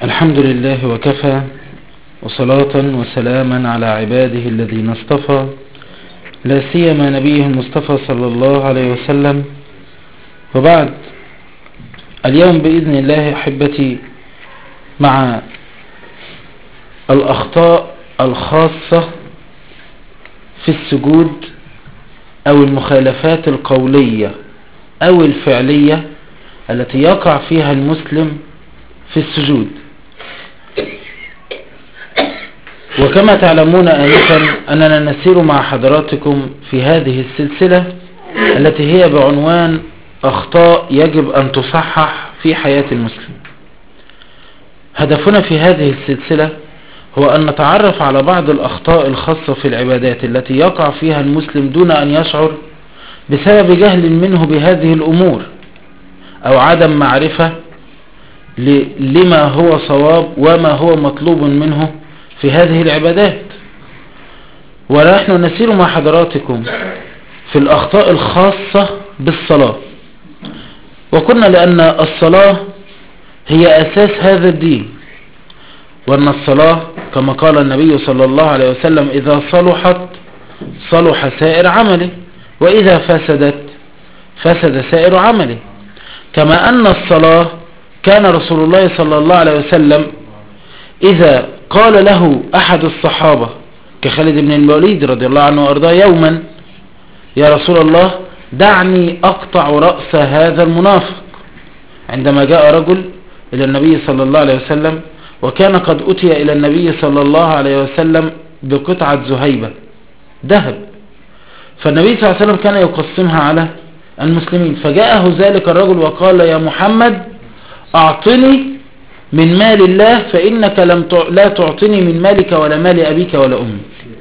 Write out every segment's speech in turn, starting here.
الحمد لله وكفى وصلاة وسلاما على عباده الذين اصطفى لا سيما نبيه المصطفى صلى الله عليه وسلم وبعد اليوم بإذن الله أحبتي مع الأخطاء الخاصة في السجود أو المخالفات القولية أو الفعلية التي يقع فيها المسلم في السجود وكما تعلمون آنفا أننا نسير مع حضراتكم في هذه السلسلة التي هي بعنوان أخطاء يجب أن تصحح في حياة المسلم هدفنا في هذه السلسلة هو أن نتعرف على بعض الأخطاء الخاصة في العبادات التي يقع فيها المسلم دون أن يشعر بسبب جهل منه بهذه الأمور أو عدم معرفة لما هو صواب وما هو مطلوب منه في هذه العبادات ونحن نسير مع حضراتكم في الأخطاء الخاصة بالصلاة وقلنا لأن الصلاة هي أساس هذا الدين وأن الصلاة كما قال النبي صلى الله عليه وسلم إذا صلحت صلح سائر عمله وإذا فسدت فسد سائر عمله كما أن الصلاة كان رسول الله صلى الله عليه وسلم إذا قال له أحد الصحابة كخالد بن الوليد رضي الله عنه وأرضاه يوما يا رسول الله دعني أقطع رأس هذا المنافق عندما جاء رجل إلى النبي صلى الله عليه وسلم وكان قد أتي إلى النبي صلى الله عليه وسلم بقطعة زهيبة ذهب فالنبي صلى الله عليه وسلم كان يقسمها على المسلمين فجاءه ذلك الرجل وقال يا محمد أعطني من مال الله فإنك لم لا تعطني من مالك ولا مال أبيك ولا أمك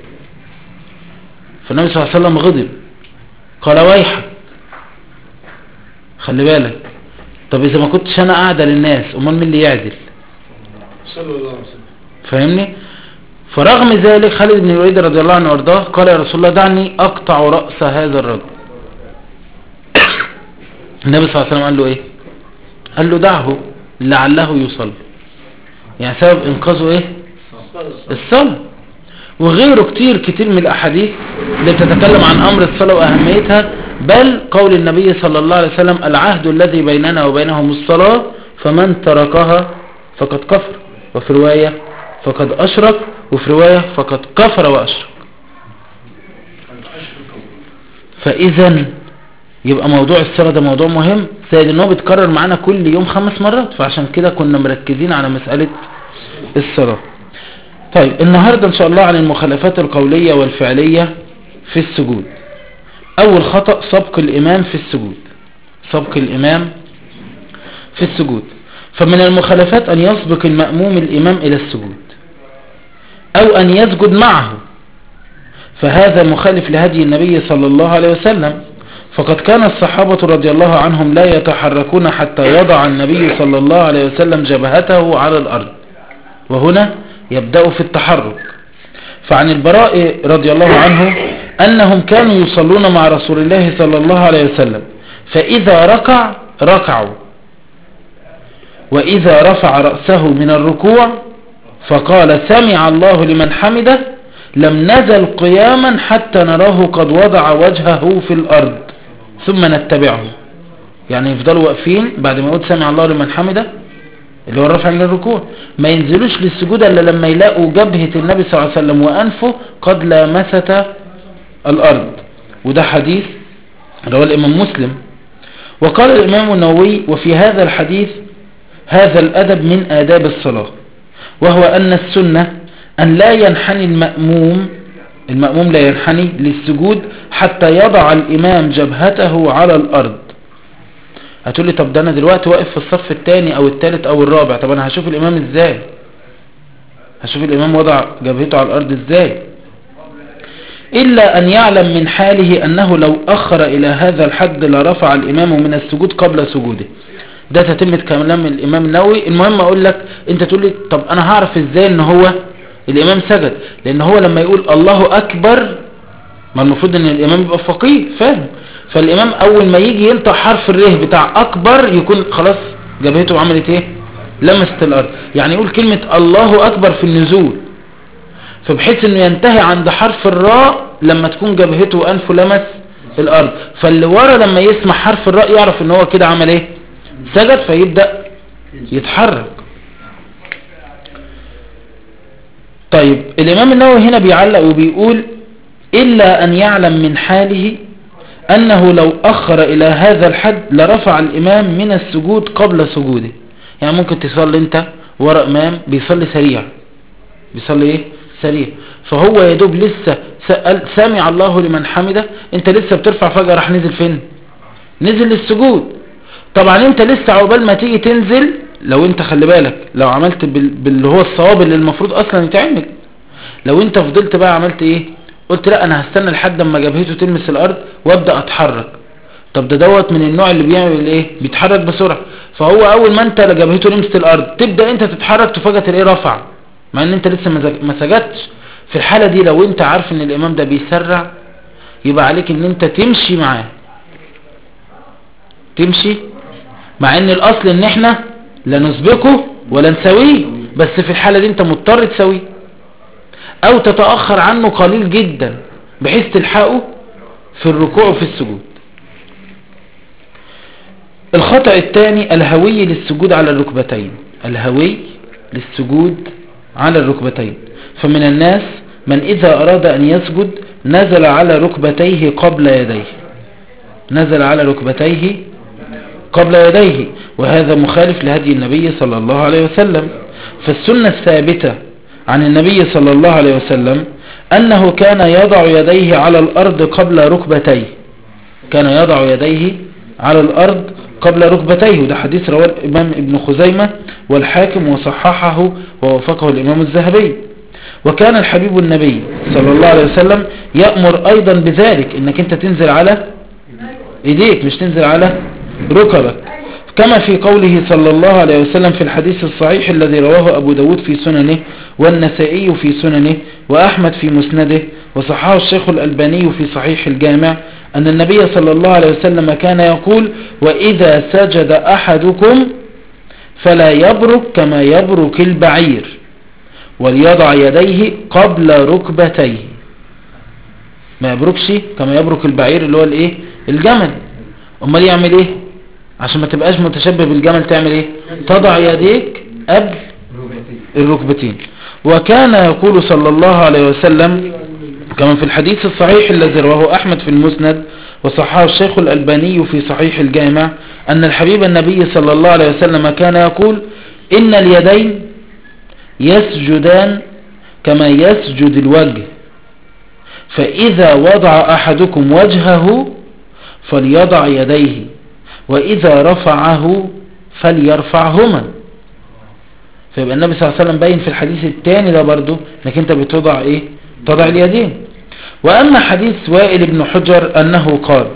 فالنبي صلى الله عليه وسلم غضب قال ويحك خلي بالك طب إذا ما كنتش أنا قاعدة للناس أمال مين اللي يعدل صلى الله عليه وسلم فاهمني فرغم ذلك خالد بن الوليد رضي الله عنه وارضاه قال يا رسول الله دعني أقطع رأس هذا الرجل النبي صلى الله عليه وسلم قال له ايه قال له دعه لعله يصلي يعني سبب انقاذه ايه الصلاة وغيره كتير كتير من الاحاديث اللي بتتكلم عن امر الصلاة واهميتها بل قول النبي صلى الله عليه وسلم العهد الذي بيننا وبينهم الصلاة فمن تركها فقد كفر وفي رواية فقد اشرك وفي رواية فقد كفر واشرك فاذا يبقى موضوع الصلاة ده موضوع مهم زائد ان هو بيتكرر معانا كل يوم خمس مرات فعشان كده كنا مركزين على مسألة الصلاة طيب النهاردة ان شاء الله عن المخالفات القولية والفعلية في السجود اول خطأ سبق الامام في السجود سبق الامام في السجود فمن المخالفات ان يسبق المأموم الامام الى السجود او ان يسجد معه فهذا مخالف لهدي النبي صلى الله عليه وسلم فقد كان الصحابة رضي الله عنهم لا يتحركون حتى يضع النبي صلى الله عليه وسلم جبهته على الأرض وهنا يبدأ في التحرك فعن البراء رضي الله عنه أنهم كانوا يصلون مع رسول الله صلى الله عليه وسلم فإذا ركع ركعوا وإذا رفع رأسه من الركوع فقال سمع الله لمن حمده لم نزل قياما حتى نراه قد وضع وجهه في الأرض ثم نتبعه يعني يفضلوا واقفين بعد ما يقول سمع الله لمن حمده اللي هو الرفع من الركوع ما ينزلوش للسجود الا لما يلاقوا جبهة النبي صلى الله عليه وسلم وانفه قد لامست الارض وده حديث رواه الامام مسلم وقال الامام النووي وفي هذا الحديث هذا الادب من اداب الصلاة وهو ان السنة ان لا ينحني المأموم المأموم لا ينحني للسجود حتى يضع الإمام جبهته على الأرض هتقول لي طب ده أنا دلوقتي واقف في الصف الثاني أو الثالث أو الرابع طب أنا هشوف الإمام إزاي هشوف الإمام وضع جبهته على الأرض إزاي إلا أن يعلم من حاله أنه لو أخر إلى هذا الحد لرفع الإمام من السجود قبل سجوده ده تتمة كلام الإمام النووي المهم أقول لك أنت تقول لي طب أنا هعرف إزاي أن هو الإمام سجد لأن هو لما يقول الله أكبر ما المفروض أن الإمام يبقى فقيه فاهم فالإمام أول ما يجي ينطق حرف الره بتاع أكبر يكون خلاص جبهته عملت إيه لمست الارض يعني يقول كلمة الله اكبر في النزول فبحيث انه ينتهي عند حرف الراء لما تكون جبهته وانفه لمس الارض فاللي ورا لما يسمع حرف الراء يعرف ان هو كده عمل ايه سجد فيبدأ يتحرك طيب الامام النووي هنا بيعلق وبيقول الا ان يعلم من حاله انه لو اخر الى هذا الحد لرفع الامام من السجود قبل سجوده يعني ممكن تصلي انت ورا امام بيصلي سريع بيصلي ايه سريع فهو يا دوب لسه سأل سامع الله لمن حمده انت لسه بترفع فجأة راح نزل فين نزل للسجود طبعا انت لسه عقبال ما تيجي تنزل لو انت خلي بالك لو عملت بال... باللي هو الصواب اللي المفروض اصلا يتعمل لو انت فضلت بقى عملت ايه قلت لا انا هستنى لحد اما جبهته تلمس الارض وابدا اتحرك طب ده دوت من النوع اللي بيعمل ايه بيتحرك بسرعه فهو اول ما انت جبهته لمست الارض تبدا انت تتحرك تفاجئ تلاقيه رفع مع ان انت لسه ما زج- ما سجدتش في الحاله دي لو انت عارف ان الامام ده بيسرع يبقى عليك ان انت تمشي معاه تمشي مع ان الاصل ان احنا لا نسبقه ولا نسويه بس في الحالة دي انت مضطر تسويه او تتأخر عنه قليل جدا بحيث تلحقه في الركوع وفي السجود الخطأ الثاني الهوي للسجود على الركبتين الهوي للسجود على الركبتين فمن الناس من إذا أراد أن يسجد نزل على ركبتيه قبل يديه نزل على ركبتيه قبل يديه وهذا مخالف لهدي النبي صلى الله عليه وسلم فالسنة الثابتة عن النبي صلى الله عليه وسلم أنه كان يضع يديه على الأرض قبل ركبتيه كان يضع يديه على الأرض قبل ركبتيه وده حديث رواه الإمام ابن خزيمة والحاكم وصححه ووافقه الإمام الذهبي وكان الحبيب النبي صلى الله عليه وسلم يأمر أيضا بذلك إنك أنت تنزل على إيديك مش تنزل على ركبك كما في قوله صلى الله عليه وسلم في الحديث الصحيح الذي رواه أبو داود في سننه والنسائي في سننه وأحمد في مسنده وصححه الشيخ الألباني في صحيح الجامع أن النبي صلى الله عليه وسلم كان يقول وإذا سجد أحدكم فلا يبرك كما يبرك البعير وليضع يديه قبل ركبتيه ما يبركش كما يبرك البعير اللي هو الايه الجمل امال يعمل ايه عشان ما تبقاش متشبه بالجمل تعمل ايه تضع يديك قبل الركبتين وكان يقول صلى الله عليه وسلم كما في الحديث الصحيح الذي رواه أحمد في المسند وصححه الشيخ الألباني في صحيح الجامع أن الحبيب النبي صلى الله عليه وسلم كان يقول إن اليدين يسجدان كما يسجد الوجه فإذا وضع أحدكم وجهه فليضع يديه وإذا رفعه فليرفعهما فيبقى النبي صلى الله عليه وسلم باين في الحديث الثاني ده برضو انك انت بتضع ايه تضع اليدين واما حديث وائل بن حجر انه قال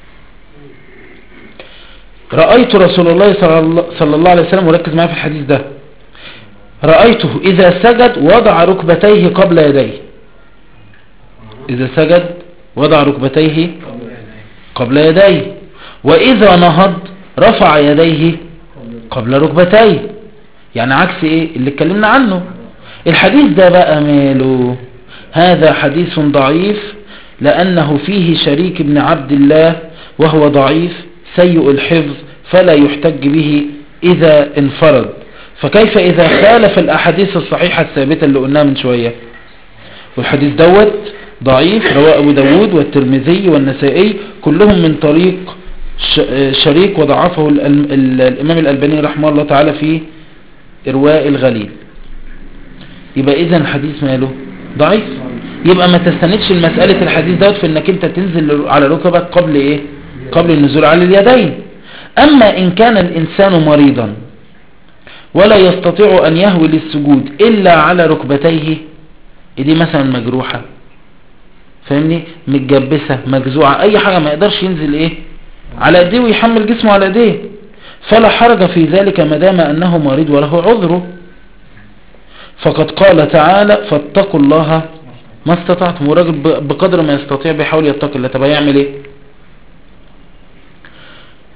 رأيت رسول الله صلى الله عليه وسلم وركز معايا في الحديث ده رأيته إذا سجد وضع ركبتيه قبل يديه إذا سجد وضع ركبتيه قبل يديه وإذا نهض رفع يديه قبل ركبتيه يعني عكس إيه اللي اتكلمنا عنه الحديث ده بقى ماله هذا حديث ضعيف لأنه فيه شريك ابن عبد الله وهو ضعيف سيء الحفظ فلا يحتج به إذا انفرد فكيف إذا خالف الأحاديث الصحيحة الثابتة اللي قلناها من شوية والحديث دوت ضعيف رواه أبو داود والترمذي والنسائي كلهم من طريق شريك وضعفه الإمام الألباني رحمه الله تعالى في إرواء الغليل يبقى إذا الحديث ماله ضعيف يبقى ما تستندش المسألة الحديث دوت في انك انت تنزل على ركبك قبل ايه قبل النزول على اليدين اما ان كان الانسان مريضا ولا يستطيع ان يهوي للسجود الا على ركبتيه دي مثلا مجروحة فاهمني متجبسة مجزوعة اي حاجة ما يقدرش ينزل ايه على ايديه ويحمل جسمه على ايديه فلا حرج في ذلك مدام انه مريض وله عذره فقد قال تعالى فاتقوا الله ما استطعتم والراجل بقدر ما يستطيع بيحاول يتقي الله طب هيعمل ايه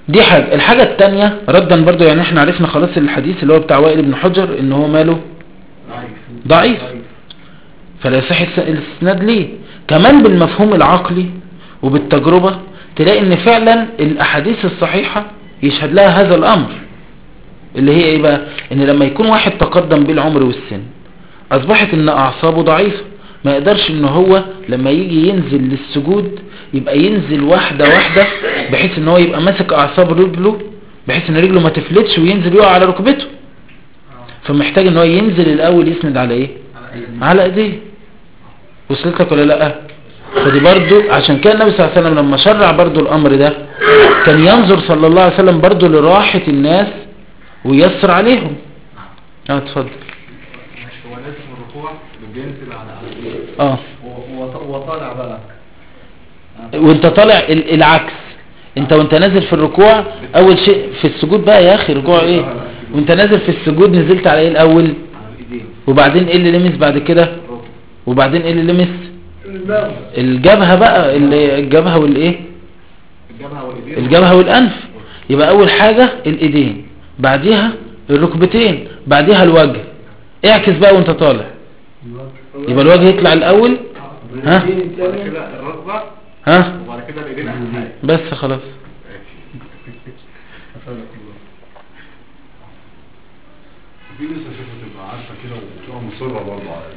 دي حاجة الحاجة التانية ردا برضو يعني احنا عرفنا خلاص الحديث اللي هو بتاع وائل بن حجر ان هو ماله ضعيف فلا يصح الس- الاستناد ليه كمان بالمفهوم العقلي وبالتجربة تلاقي ان فعلا الاحاديث الصحيحة يشهد لها هذا الامر اللي هي ايه بقى ان لما يكون واحد تقدم بالعمر والسن اصبحت ان اعصابه ضعيفة ما يقدرش ان هو لما يجي ينزل للسجود يبقى ينزل واحدة واحدة بحيث ان هو يبقى ماسك اعصاب رجله بحيث ان رجله ما تفلتش وينزل يقع على ركبته فمحتاج ان هو ينزل الاول يسند على ايه على ايديه وصلتك ولا لا فدي برضو عشان كده النبي صلى الله عليه وسلم لما شرع برضو الامر ده كان ينظر صلى الله عليه وسلم برضو لراحة الناس ويسر عليهم اه اتفضل مش هو نازل من الركوع بينزل على على اه و- و- وطالع بقى وانت طالع ال- العكس انت وانت نازل في الركوع اول شيء في السجود بقى يا اخي ركوع ايه وانت نازل في السجود نزلت على ايه الاول على الايدين وبعدين ايه اللي لمس بعد كده الركبة. وبعدين ايه اللي لمس الماء الجبهة بقى اللي الجبهة والايه الجبهة والايدين الجبهة والانف يبقى اول حاجة الايدين بعديها الركبتين بعديها الوجه اعكس بقى وانت طالع يبقى الوجه يطلع الاول ها وبعد كده الركبة ها وبعد كده الايدين اهم حاجة بس خلاص في ناس اشوفها تبقى عارفه كده وتبقى مصره برضه على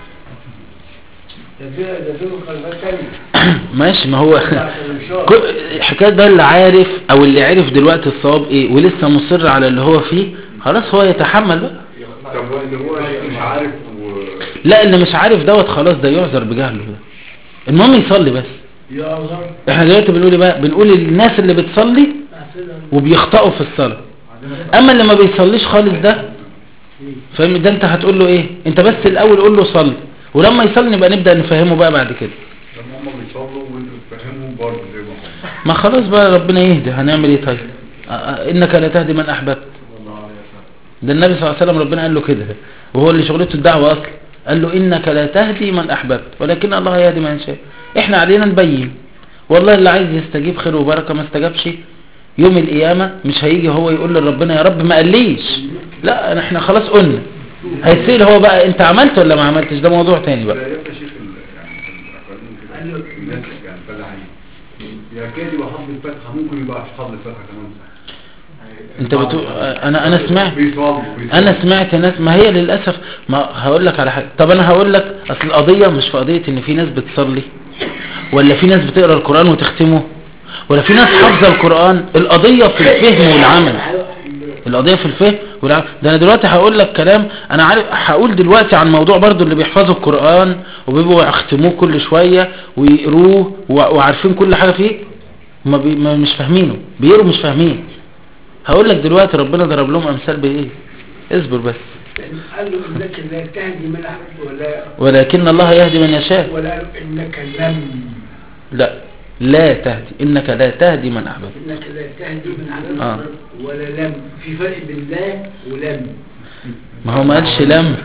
ده في ده في مخالفات تانية ماشي ما هو عشان الشهر. كل- الحكايه ده اللي عارف او اللي عرف دلوقتي الصواب ايه ولسه مصر على اللي هو فيه خلاص هو يتحمل بقى طب واللي هو مش عارف و... لا اللي مش عارف دوت خلاص ده يعذر بجهله ده المهم يصلي بس يا أزهر احنا دلوقتي بنقول ايه بقى بنقول الناس اللي بتصلي وبيخطئوا في الصلاة اما اللي ما بيصليش خالص ده فاهم ده انت هتقول له ايه انت بس الاول قول له صلي ولما يصلي نبقى نبدأ نفهمه بقى بعد كده لما هم بيصلوا وانتوا تفهمهم برضه زي ما هم ما خلاص بقى ربنا يهدي هنعمل ايه طيب آه، آه، انك لا تهدي من احببت والله عليه وسلم ده النبي صلى الله عليه وسلم ربنا قال له كده وهو اللي شغلته الدعوة اصلا قال له انك لا تهدي من احببت ولكن الله يهدي من يشاء احنا علينا نبين والله اللي عايز يستجيب خير وبركة ما استجابش يوم القيامة مش هيجي هو يقول لربنا يا رب ما قاليش لا احنا خلاص قلنا هيسأل هو بقى انت عملت ولا ما عملتش ده موضوع تاني بقى لا يبقى شيخ ال- يعني في الاقاليم كده الناس يعني فلاحين يكاد يبقى حافظ الفاتحه ممكن يبقى مش حافظ الفاتحه كمان انت بتقول انا انا سمعت بيصلوا بيصلوا. انا سمعت ناس ما هي للاسف ما هقول لك على حاجه طب انا هقول لك اصل القضيه مش في قضيه ان في ناس بتصلي ولا في ناس بتقرا القران وتختمه ولا في ناس حافظه القران القضيه في الفهم والعمل القضيه في الفهم والعمل ده انا دلوقتي هقول لك كلام انا عارف هقول دلوقتي عن موضوع برضو اللي بيحفظوا القران وبيبقوا يختموه كل شويه ويقروه و- وعارفين كل حاجه فيه ما, بي ما مش فاهمينه بيقروا مش فاهمين هقول لك دلوقتي ربنا ضرب لهم امثال بايه اصبر بس قال له انك لا تهدي من احببت ولا ولكن الله يهدي من يشاء ولا قال له انك لم لا لا تهدي انك لا تهدي من احببت انك لا تهدي من احببت آه. ولا لم في فرق بين لا ولم ما هو ما قالش لم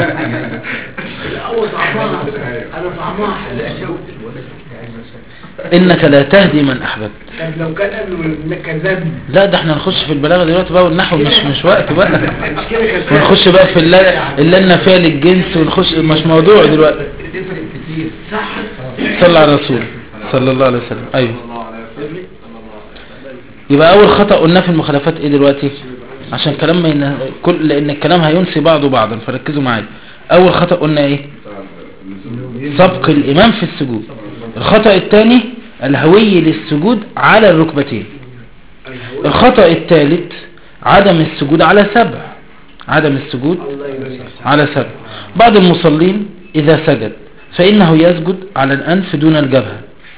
الاول طعمها انا طعمها حلاوه انك لا تهدي من احببت طب لو كان قال له انك لم لا ده احنا نخش في البلاغه دلوقتي بقى والنحو مش مش وقت بقى مش كده كان ونخش بقى في اللا اللي النافيه للجنس ونخش مش موضوع دلوقتي تفرق كتير صح صلى على الرسول صلى الله عليه وسلم ايوه صلى الله عليه وسلم صلى الله عليه وسلم يبقى اول خطأ قلناه في المخالفات ايه دلوقتي عشان كلام ما ين... كل لان الكلام هينسي بعضه بعضا فركزوا معايا اول خطأ قلنا ايه سبق الامام في السجود الخطأ الثاني الهوي للسجود على الركبتين الخطأ الثالث عدم السجود على سبع عدم السجود الله يبارك على سبع بعض المصلين إذا سجد فإنه يسجد على الأنف دون الجبهة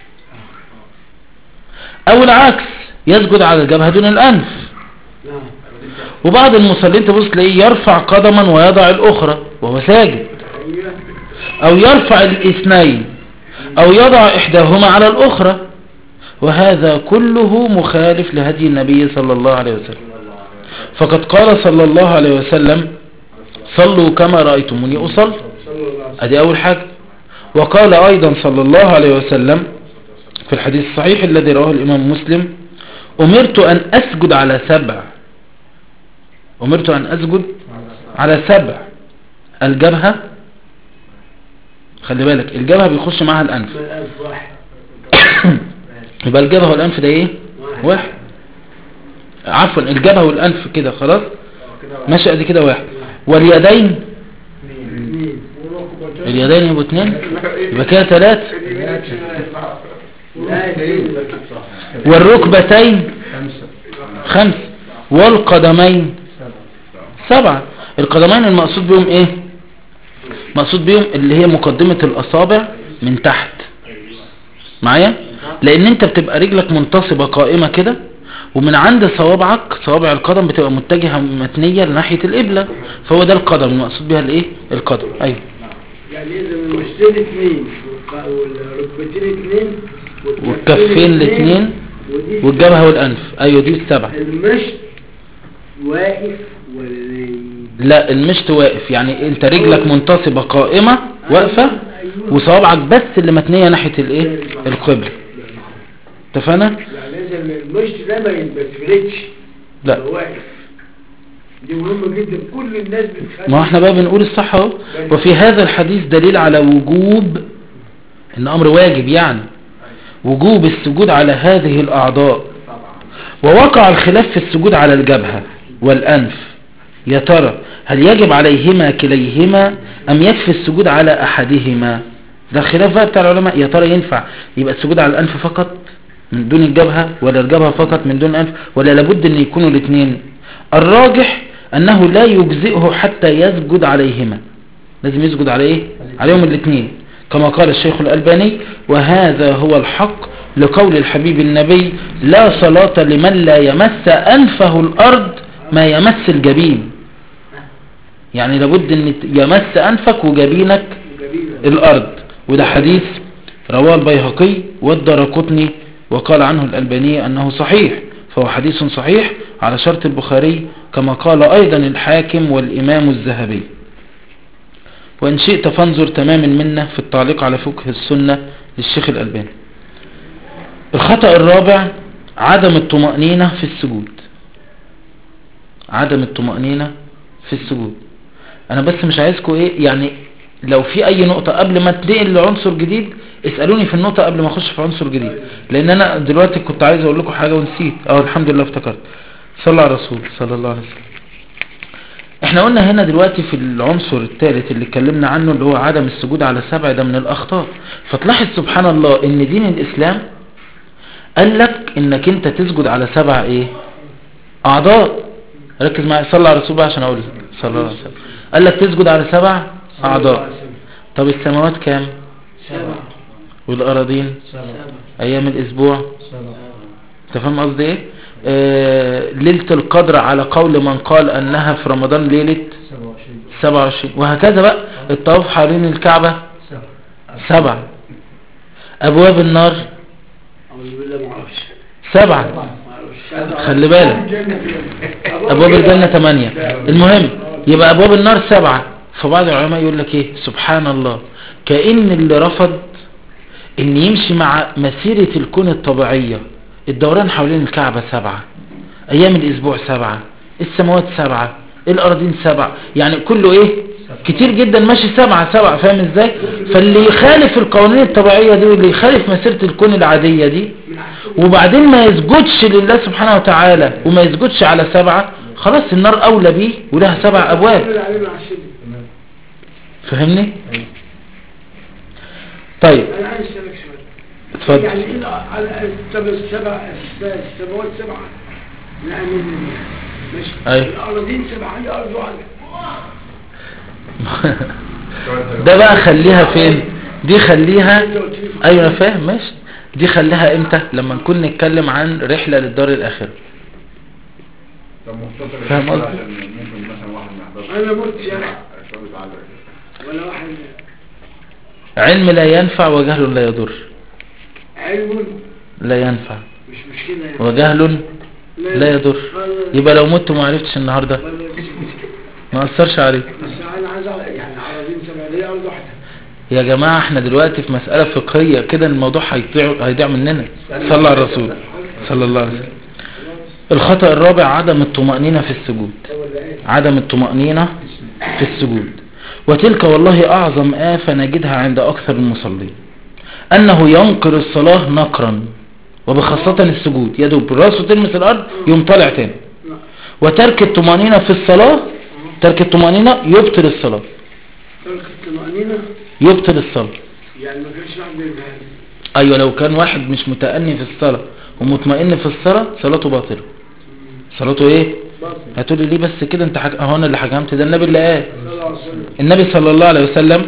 أو العكس يسجد على الجبهة دون الأنف نعم وبعض المصلين تبص تلاقيه يرفع قدما ويضع الأخرى وهو ساجد ايوه أو يرفع الاثنين أو يضع إحداهما على الأخرى وهذا كله مخالف لهدي النبي صلى الله عليه وسلم فقد قال صلى الله عليه وسلم صلوا كما رأيتموني أصلي صلى الله عليه وسلم ادي اول حاجة وقال ايضا صلى الله عليه وسلم في الحديث الصحيح الذي رواه الامام مسلم أمرت أن أسجد على سبع أمرت أن أسجد على سبع الجبهة خلي بالك الجبهة بيخش معها الأنف من الألف واحد يبقى الجبهة والأنف ده إيه واحد عفوا الجبهة والأنف كده خلاص ماشي ادي كده واحد واليدين اثنين اليدين يبقوا اتنين يبقى كده تلاتة لا اثنين والركبتين خمسة والقدمين سبعة القدمين المقصود بهم ايه مقصود بهم اللي هي مقدمة الاصابع من تحت معايا لان انت بتبقى رجلك منتصبة قائمة كده ومن عند صوابعك صوابع القدم بتبقى متجهة متنية لناحية القبلة فهو ده القدم المقصود بها الايه القدم ايوه يعني اذا المشتين اثنين والق- والركبتين اثنين والكفين الاثنين ودي والجبهة والانف ايوه دي السبعة المشط واقف ولا لا المشط واقف يعني انت رجلك منتصبة قائمة واقفة وصوابعك بس اللي متنية ناحية الايه القبلة اتفقنا يعني اذا المشط ده ما يتبتفلتش لا يبقى واقف دي مهمة جدا كل الناس بتخلي ما احنا بقى بنقول الصح اهو وفي هذا الحديث دليل على وجوب ان امر واجب يعني وجوب السجود على هذه الاعضاء ووقع الخلاف في السجود على الجبهة والانف يا ترى هل يجب عليهما كليهما ام يكفي السجود على احدهما ده خلاف بقى بتاع العلماء يا ترى ينفع يبقى السجود على الانف فقط من دون الجبهة ولا الجبهة فقط من دون الانف ولا لابد ان يكونوا الاثنين الراجح انه لا يجزئه حتى يسجد عليهما لازم يسجد على ايه عليهم الاثنين كما قال الشيخ الألباني وهذا هو الحق لقول الحبيب النبي لا صلاة لمن لا يمس أنفه الأرض ما يمس الجبين يعني لابد ان يمس أنفك وجبينك جميلة الأرض وده حديث رواه البيهقي والدرقطني وقال عنه الألباني أنه صحيح فهو حديث صحيح على شرط البخاري كما قال أيضا الحاكم والإمام الذهبي وإن شئت فانظر تمام المنة في التعليق على فقه السنة للشيخ الألباني الخطأ الرابع عدم الطمأنينة في السجود عدم الطمأنينة في السجود انا بس مش عايزكم ايه يعني لو في اي نقطة قبل ما تنقل لعنصر جديد اسألوني في النقطة قبل ما اخش في عنصر جديد لان انا دلوقتي كنت عايز اقول لكم حاجة ونسيت اه الحمد لله افتكرت صلى على الرسول صلى الله عليه وسلم احنا قلنا هنا دلوقتي في العنصر الثالث اللي اتكلمنا عنه اللي هو عدم السجود على السبع ده من الاخطاء فتلاحظ سبحان الله ان دين الاسلام قال لك انك انت تسجد على سبع ايه اعضاء ركز معي صلى على الرسول بقى عشان اقول لك صلى الله عليه وسلم قال لك تسجد على سبع اعضاء طب السماوات كام سبعة والاراضين سبعة ايام الاسبوع انت فاهم قصدي ايه آه ليلة القدر على قول من قال انها في رمضان ليلة 27 وهكذا بقى الطواف حوالين الكعبة سبع ابواب النار أعوذ بالله ما أعرفش سبعة ما أعرفش خلي بالك ابواب الجنة ثمانية المهم يبقى ابواب النار سبعة فبعض العلماء يقول لك ايه سبحان الله كأن اللي رفض ان يمشي مع مسيرة الكون الطبيعية الدوران حوالين الكعبة سبعة ايام الاسبوع سبعة السماوات سبعة الارضين سبعة يعني كله ايه كتير جدا ماشي سبعة سبعة فاهم ازاي فاللي يخالف القوانين الطبيعية دي واللي يخالف مسيرة الكون العادية دي وبعدين ما يسجدش لله سبحانه وتعالى وما يسجدش على سبعة خلاص النار اولى بيه ولها سبع ابواب علينا عشان فهمني طيب أنا عايز أسألك سؤال اتفضل يعني إيه على السبع السبع السماوات سبعة نعم ماشي أيوة. الأراضين سبعة هي أرض واحدة ده بقى خليها فين دي خليها ايوه انا فاهم ماشي دي خليها امتى لما نكون نتكلم عن رحلة للدار الاخرة طب مختصر فاهم الشكل قصدي؟ عشان ممكن مثلا واحد ما يحضرش أنا مت يعني الشغل يتعلق ولا واحد علم لا ينفع وجهل لا يضر علم لا ينفع مش مشكلة يعني وجهل لا يضر يبقى لو مت وما عرفتش النهاردة ما اثرش عليك بس أنا عايز أعرف يعني أراضين سبعة هي أرض واحدة يا جماعة احنا دلوقتي في مسألة فقهية كده الموضوع هيضيع هيضيع مننا صلى على الرسول صلى الله عليه وسلم الخطأ الرابع عدم الطمأنينة في السجود ولا ايه عدم الطمأنينة في السجود وتلك والله أعظم آفة نجدها عند أكثر المصلين أنه ينقر الصلاة نقرا وبخاصة السجود يدوب راسه تلمس الأرض يوم طالع تاني وترك الطمأنينة في الصلاة ترك الطمأنينة يبطل الصلاة ترك الطمأنينة يبطل الصلاة يعني ما كانش واحد بيجهز أيوة لو كان واحد مش متأني في الصلاة ومطمئن في الصلاة صلاته باطلة صلاته ايه باطل هتقولي ليه بس كده انت حك... اهو انا اللي حكمت ده النبي اللي قال صلى الله عليه وسلم النبي صلى الله عليه وسلم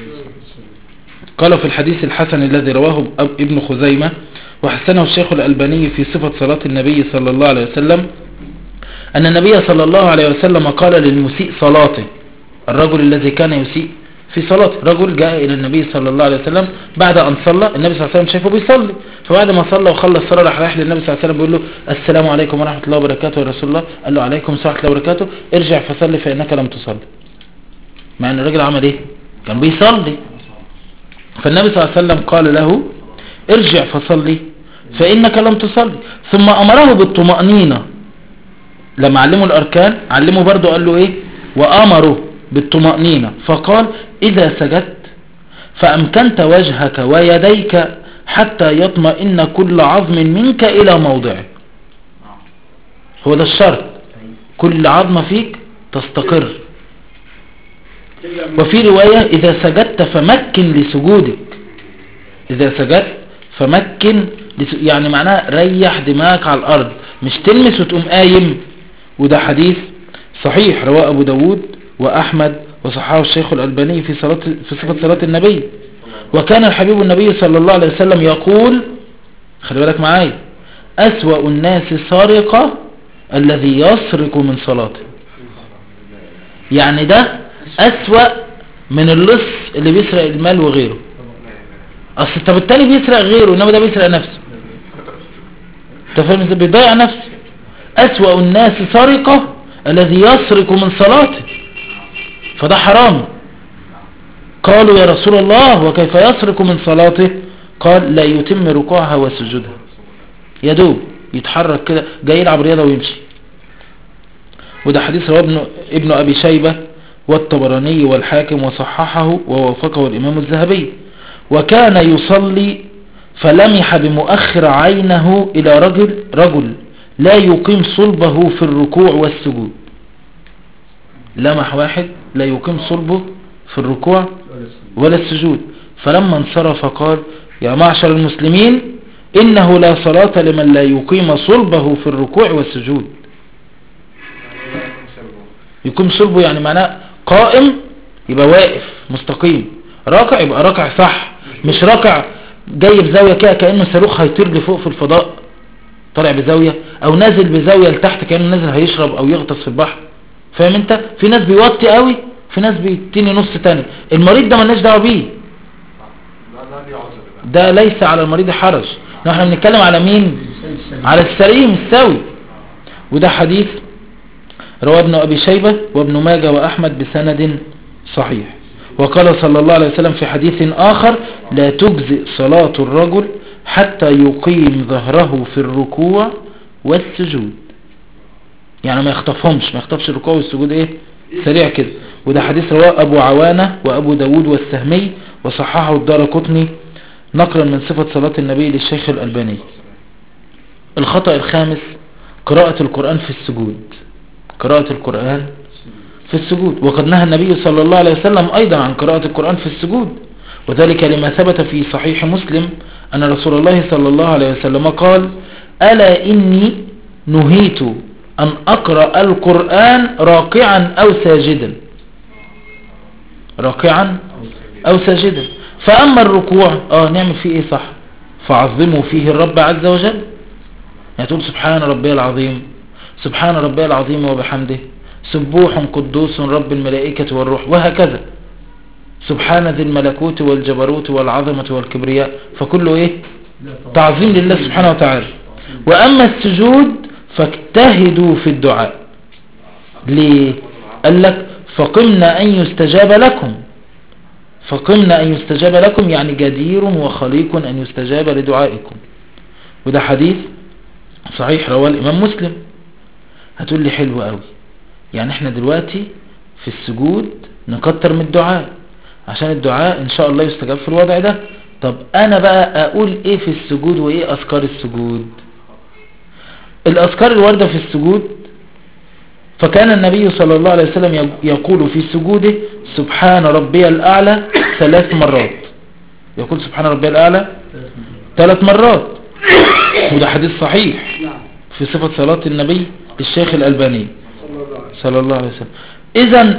قال في الحديث الحسن الذي رواه أب- ابن خزيمة وحسنه الشيخ الألباني في صفة صلاة النبي صلى الله عليه وسلم أن النبي صلى الله عليه وسلم قال للمسيء صلاته الرجل الذي كان يسيء في صلاته رجل جاء إلى النبي صلى الله عليه وسلم بعد أن صلى النبي صلى الله عليه وسلم شايفه بيصلي فبعد ما صلى وخلص الصلاة راح رايح للنبي صلى الله عليه وسلم بيقول له السلام عليكم ورحمة الله وبركاته يا رسول الله قال له عليكم السلام ورحمة الله وبركاته ارجع فصلي فإنك لم تصلي مع أن الراجل عمل إيه كان بيصلي فالنبي صلى الله عليه وسلم قال له ارجع فصلي فإنك لم تصلي ثم أمره بالطمأنينة لما علمه الأركان علمه برضو قال له إيه وأمره بالطمأنينة فقال إذا سجدت فأمكنت وجهك ويديك حتى يطمئن كل عظم منك إلى موضعه هو ده الشرط كل عظمة فيك تستقر إلا ما- وفي رواية إذا سجدت فمكن لسجودك إذا سجدت فمكن لس... يعني معناها ريح دماغك على الأرض مش تلمس وتقوم قايم وده حديث صحيح رواه أبو داود وأحمد وصححه الشيخ الألباني في صلاة في صفة صلاة النبي وكان الحبيب النبي صلى الله عليه وسلم يقول خلي بالك معايا أسوأ الناس سارقة الذي يسرق من صلاته يعني ده أسوأ من اللص اللي بيسرق المال وغيره اصل طب التاني بيسرق غيره انما ده بيسرق نفسه انت فاهم ازاي بيضيع نفسه اسوأ الناس سرقة الذي يسرق من صلاته فده حرام قالوا يا رسول الله وكيف يسرق من صلاته قال لا يتم ركوعها وسجودها يا دوب يتحرك كده جاي يلعب رياضة ويمشي وده حديث رواه ابن, ابن أبي شيبة والطبراني والحاكم وصححه ووافقه الإمام الذهبي وكان يصلي فلمح بمؤخر عينه إلى رجل رجل لا يقيم صلبه في الركوع والسجود لمح واحد لا يقيم صلبه في الركوع ولا السجود فلما انصرف قال يا معشر المسلمين إنه لا صلاة لمن لا يقيم صلبه في الركوع والسجود يقيم صلبه يعني معناه قائم يبقى واقف مستقيم راكع يبقى راكع صح مش راكع جاي بزاوية كده كأنه صاروخ هيطير لفوق في الفضاء طالع بزاوية او نازل بزاوية لتحت كأنه نازل هيشرب او يغطس في البحر فاهم انت في ناس بيوطي قوي في ناس بيتني نص تاني المريض ده ملناش دعوه بيه ده ده ليه عذر ده ده ليس على المريض حرج نحن بنتكلم على مين على السليم السوي وده حديث رواه ابن أبي شيبة وابن ماجه وأحمد بسند صحيح وقال صلى الله عليه وسلم في حديث آخر لا تجزئ صلاة الرجل حتى يقيم ظهره في الركوع والسجود يعني ما يخطفهمش ما يخطفش الركوع والسجود ايه سريع كده وده حديث رواه أبو عوانة وأبو داود والسهمي وصححه الدار قطني نقلا من صفة صلاة النبي للشيخ الألباني الخطأ الخامس قراءة القرآن في السجود قراءة القرآن في السجود وقد نهى النبي صلى الله عليه وسلم أيضا عن قراءة القرآن في السجود وذلك لما ثبت في صحيح مسلم أن رسول الله صلى الله عليه وسلم قال ألا إني نهيت أن أقرأ القرآن راكعا أو ساجدا راكعا أو ساجدا فأما الركوع آه نعمل فيه إيه صح فعظموا فيه الرب عز وجل يعني تقول سبحان ربي العظيم سبحان ربي العظيم وبحمده سبوح قدوس رب الملائكة والروح وهكذا سبحان ذي الملكوت والجبروت والعظمة والكبرياء فكله ايه تعظيم لله سبحانه وتعالى وأما السجود فاجتهدوا في الدعاء ليه قال لك فقمنا أن يستجاب لكم فقمنا أن يستجاب لكم يعني جدير وخليق أن يستجاب لدعائكم وده حديث صحيح رواه الإمام مسلم هتقول لي حلو قوي يعني احنا دلوقتي في السجود نكتر من الدعاء عشان الدعاء ان شاء الله يستجاب في الوضع ده طب انا بقى اقول ايه في السجود وايه اذكار السجود الاذكار الواردة في السجود فكان النبي صلى الله عليه وسلم يقول في سجوده سبحان ربي الأعلى ثلاث مرات يقول سبحان ربي الأعلى ثلاث مرات وده حديث صحيح نعم في صفة صلاة النبي الشيخ الألباني صلى الله عليه وسلم صلى الله عليه وسلم إذا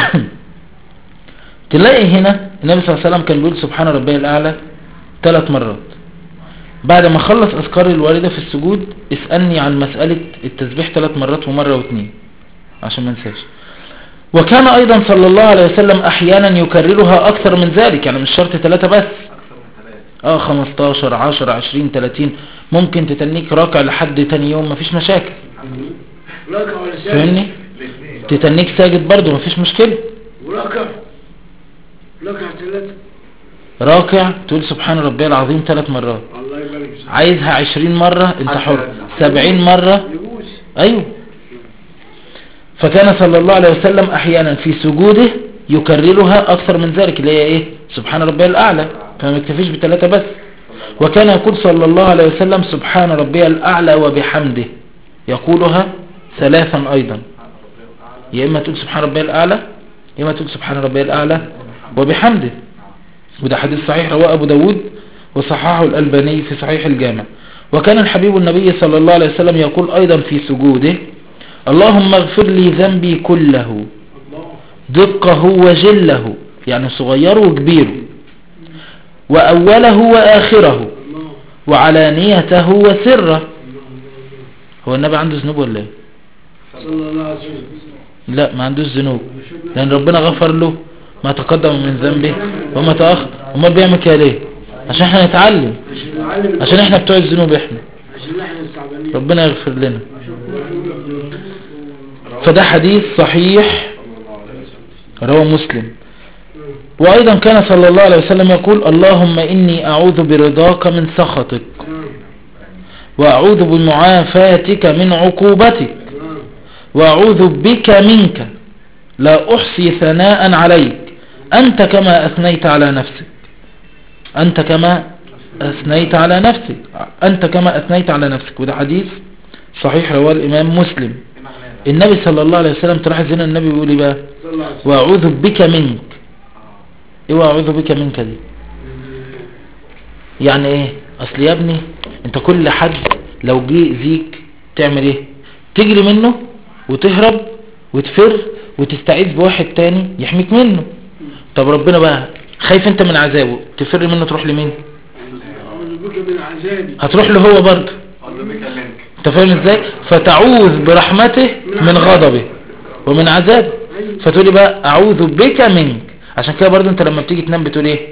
تلاقي هنا النبي صلى الله عليه وسلم كان بيقول سبحان ربي الأعلى ثلاث مرات بعد ما خلص أذكار الواردة في السجود اسألني عن مسألة التسبيح ثلاث مرات ومرة واثنين عشان ما ننساش وكان أيضا صلى الله عليه وسلم أحيانا يكررها أكثر من ذلك يعني مش شرط ثلاثة بس اكثر من ثلاثة اه 15 10 20 30 ممكن تتنيك راكع لحد تاني يوم مفيش مشاكل راكع ولا ساجد فاهمني الاثنين تتنيك ساجد برضه مفيش مشكلة وراكع راكع ثلاثة راكع تقول سبحان ربي العظيم ثلاث مرات الله يبارك فيك عايزها 20 مرة انت حتى حر لو- 70 مرة يجوز ايوه فكان صلى الله عليه وسلم احيانا في سجوده يكررها اكثر من ذلك اللي هي ايه سبحان ربي الاعلى فما يكتفيش بثلاثة بس وكان يقول صلى الله عليه وسلم سبحان ربي الاعلى وبحمده يقولها ثلاثا ايضا يا اما تقول سبحان ربي الاعلى يا اما تقول سبحان ربي الاعلى وبحمده وده حديث صحيح رواه ابو داود وصححه الالباني في صحيح الجامع وكان الحبيب النبي صلى الله عليه وسلم يقول ايضا في سجوده اللهم اغفر لي ذنبي كله الله دقه وجله يعني صغيره وكبيره وأوله وآخره الله وعلانيته وسره الله هو النبي عنده ذنوب ولا ايه صلى الله عليه وسلم لا ما عندوش ذنوب لأن ربنا غفر له ما تقدم من ذنبه وما تأخر امال بيعمل كده ليه عشان احنا نتعلم عشان نعلم عشان احنا بتوع الذنوب احنا عشان احنا التعبانين ربنا يغفر لنا فده حديث صحيح رواه مسلم وأيضا كان صلى الله عليه وسلم يقول اللهم إني أعوذ برضاك من سخطك نعم وأعوذ بمعافاتك من عقوبتك نعم وأعوذ بك منك لا أحصي ثناء عليك أنت كما أثنيت على نفسك أنت كما أثنيت على نفسك أنت كما أثنيت على نفسك وده حديث صحيح رواه الإمام مسلم ايه معناها ده؟ النبي صلى الله عليه وسلم تلاحظ هنا النبي بيقول إيه بقى صلى الله عليه وسلم وأعوذ بك منك اه إيه وأعوذ بك منك دي يعني إيه أصل يا ابني أنت كل حد لو جه زيك تعمل إيه تجري منه وتهرب وتفر وتستعيذ بواحد تاني يحميك منه طب ربنا بقى خايف انت من عذابه تفر منه تروح لمين أعوذ بك من عذابي هتروح له هو برضه اعوذ بك منك انت فاهم ازاي فتعوذ برحمته من غضبه ومن عذابه أيوة. فتقولي بقى اعوذ بك منك عشان كده برضه انت لما بتيجي تنام بتقول ايه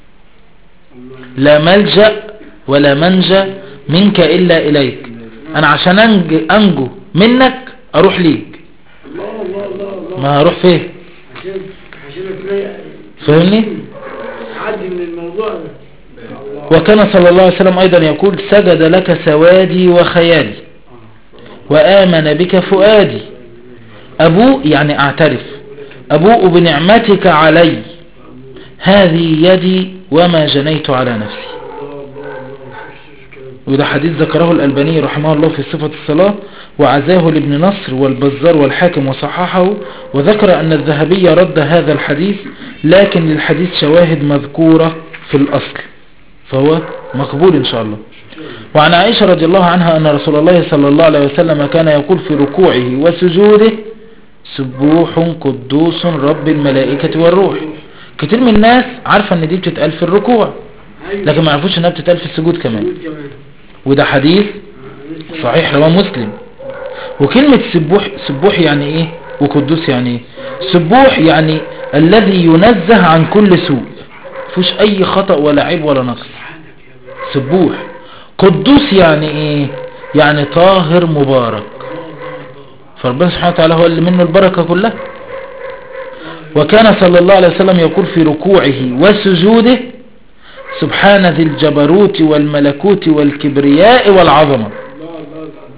لا ملجأ ولا منجى منك الا اليك انا عشان انجو, أنجو منك اروح ليك الله الله الله الله ما هروح فين عشان عشان اتلاقي فاهمني عدي من الموضوع ده الله وكان صلى الله عليه وسلم أيضا يقول سجد لك سوادي وخيالي وآمن بك فؤادي أبوء يعني أعترف أبوء بنعمتك علي هذه يدي وما جنيت على نفسي الله الله الله شوف الكلام وده حديث ذكره الألباني رحمه الله في صفة الصلاة وعزاه لابن نصر والبزار والحاكم وصححه وذكر أن الذهبي رد هذا الحديث لكن للحديث شواهد مذكورة في الأصل فهو مقبول إن شاء الله وعن عائشة رضي الله عنها أن رسول الله صلى الله عليه وسلم كان يقول في ركوعه وسجوده سبوح قدوس رب الملائكة والروح كتير من الناس عارفة ان دي بتتقال في الركوع أيوة. لكن ما يعرفوش انها بتتقال في السجود كمان موجود كمان وده حديث آه، لسه- صحيح رواه مسلم وكلمة سبوح سبوح يعني ايه وقدوس يعني ايه سبوح يعني الذي ينزه عن كل سوء فيش اي خطأ ولا عيب ولا نقص سبوح قدوس يعني ايه يعني طاهر مبارك فربنا سبحانه وتعالى هو اللي منه البركة كلها وكان صلى الله عليه وسلم يقول في ركوعه وسجوده سبحان ذي الجبروت والملكوت والكبرياء والعظمة الله الله الله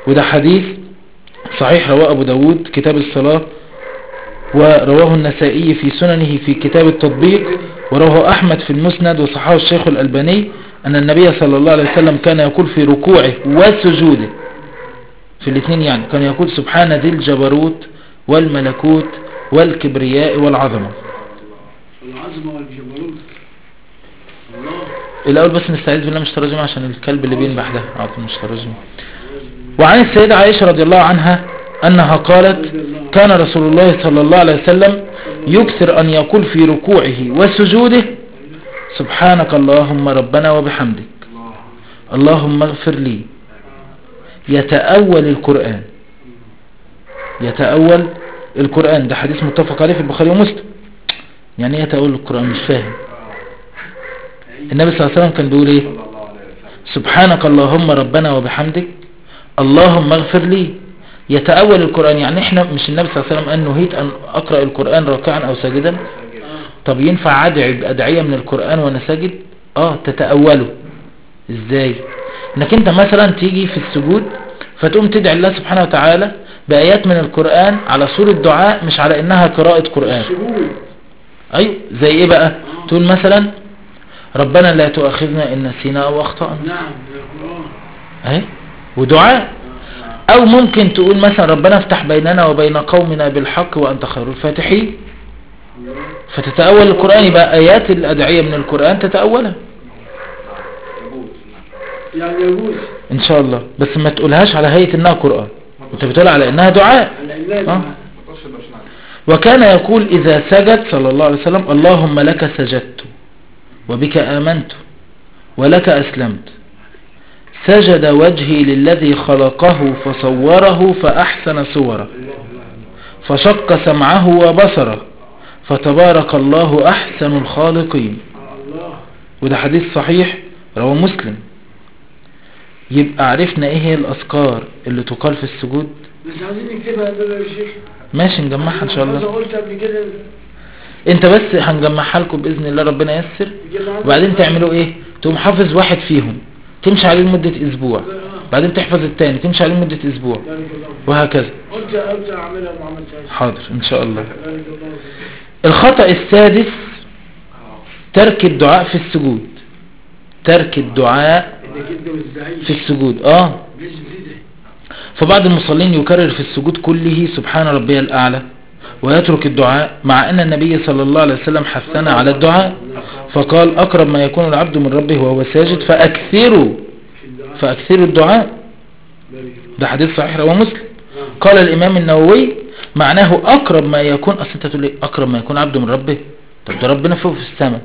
وده حديث صحيح رواه أبو داود كتاب الصلاة ورواه النسائي في سننه في كتاب التطبيق ورواه أحمد في المسند وصححه الشيخ الألباني أن النبي صلى الله عليه وسلم كان يقول في ركوعه وسجوده في الاثنين يعني كان يقول سبحان ذي الجبروت والملكوت والكبرياء والعظمة العظمة والجبروت الله الأول بس نستعيذ بالله مش ترجمة عشان الكلب اللي بينبح ده عاطل مش ترجمة وعن السيدة عائشة رضي الله عنها أنها قالت كان رسول الله صلى الله عليه وسلم يكثر أن يقول في ركوعه وسجوده سبحانك اللهم ربنا وبحمدك اللهم اغفر لي يتأول القرآن يتأول القرآن ده حديث متفق عليه في البخاري ومسلم يعني ايه يتأول القرآن مش فاهم النبي صلى الله عليه وسلم كان بيقول ايه صلى الله عليه وسلم سبحانك اللهم ربنا وبحمدك اللهم اغفر لي يتأول القرآن يعني احنا مش النبي صلى الله عليه وسلم قال نهيت ان اقرأ القرآن راكعا او ساجدا طب ينفع ادعي بأدعية من القرآن وانا ساجد اه تتأوله ازاي انك انت مثلا تيجي في السجود فتقوم تدعي الله سبحانه وتعالى بآيات من القرآن على صورة دعاء مش على انها قراءة قرآن السجود ايوه زي ايه بقى تقول مثلا ربنا لا تؤاخذنا ان نسينا او اخطأنا نعم القرآن اهي ودعاء او ممكن تقول مثلا ربنا افتح بيننا وبين قومنا بالحق وانت خير الفاتحين فتتأول القرآن يبقى ايات الادعية من القرآن تتأولها يعني يجوز ان شاء الله بس ما تقولهاش على هيئة انها قرآن انت بتقول على انها دعاء على الله آه. ما تقولش ده مش نعم وكان يقول اذا سجد صلى الله عليه وسلم اللهم لك سجدت وبك آمنت ولك أسلمت سجد وجهي للذي خلقه فصوره فأحسن صوره فشق سمعه وبصره فتبارك الله أحسن الخالقين الله وده حديث صحيح رواه مسلم يبقى عرفنا ايه هي الأذكار اللي تقال في السجود بس عايزين نكتبها دول يا شيخ ماشي نجمعها ان شاء أنا الله قلت قبل كده انت بس هنجمعها لكم بإذن الله ربنا ييسر يلا وبعدين تعملوا ايه تقوم حافظ واحد فيهم تمشي عليه لمدة اسبوع بعدين تحفظ التاني تمشي عليه لمدة اسبوع بارك الله وهكذا قلت قلت اعملها وما عملتهاش حاضر ان شاء الله بارك الله فيك. الخطأ السادس ترك الدعاء في السجود ترك الدعاء انك انت والزعيم في السجود اه ليش كده فبعض المصلين يكرر في السجود كله سبحان ربي الأعلى ويترك الدعاء مع أن النبي صلى الله عليه وسلم حثنا على الدعاء فقال أقرب ما يكون العبد من ربه وهو ساجد فأكثروا في الدعاء فأكثروا الدعاء بارك الله ده حديث صحيح رواه مسلم آه. قال الإمام النووي معناه أقرب ما يكون أصل أنت تقول لي أقرب ما يكون عبد من ربه طب ده ربنا فوق في السماء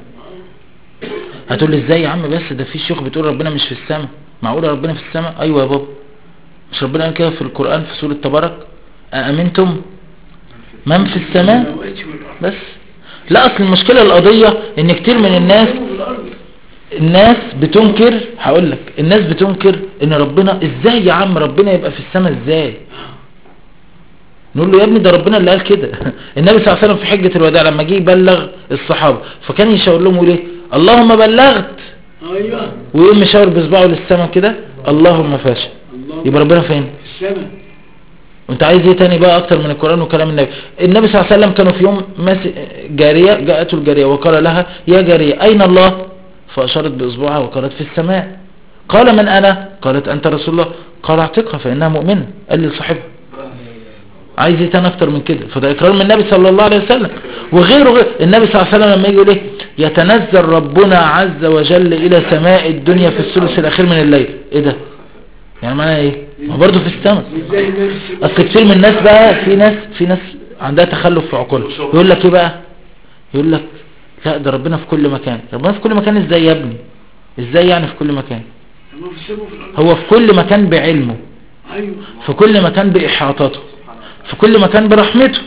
هتقول لي ازاي يا عم بس ده في شيوخ بتقول ربنا مش في السماء معقول ربنا في السماء ايوه يا بابا مش ربنا قال كده في القرآن في سورة تبارك أأمنتم من في السماء ما وقعتش من الأرض. بس لا اصل المشكلة القضية ان كتير من الناس في الأرض. الناس بتنكر هقول لك الناس بتنكر ان ربنا ازاي يا عم ربنا يبقى في السماء ازاي نقول له يا ابني ده ربنا اللي قال كده النبي صلى الله عليه وسلم في حجة الوداع لما جه يبلغ الصحابة فكان يشاور لهم يقول ايه اللهم بلغت ايوه ويقوم مشاور بصباعه للسماء كده اللهم فاشل الله يبقى ربنا فين في السماء وانت عايز ايه تاني بقى اكتر من القرآن وكلام النبي النبي صلى الله عليه وسلم كانوا في يوم ماسك جارية جاءته الجارية وقال لها يا جارية اين الله فاشارت باصبعها وقالت في السماء قال من انا قالت انت رسول الله قال اعتقها فانها مؤمنة قال لي صاحبها عايز ايه تاني اكتر من كده فده اقرار من النبي صلى الله عليه وسلم وغيره غير النبي صلى الله عليه وسلم لما يجي يقول ايه يتنزل ربنا عز وجل الى سماء الدنيا في الثلث الاخير من الليل ايه ده يعني معناها ايه ما برضه في السماء ازاي ما في السماء اصل كتير من الناس بقى في ناس في ناس عندها تخلف في عقولها يقول لك ايه بقى يقول لك لا ده ربنا في كل مكان ربنا في كل مكان ازاي يا ابني ازاي يعني في كل مكان ما في السماء وفي الأرض هو في كل مكان بعلمه ايوه في كل مكان بإحاطته في كل مكان برحمته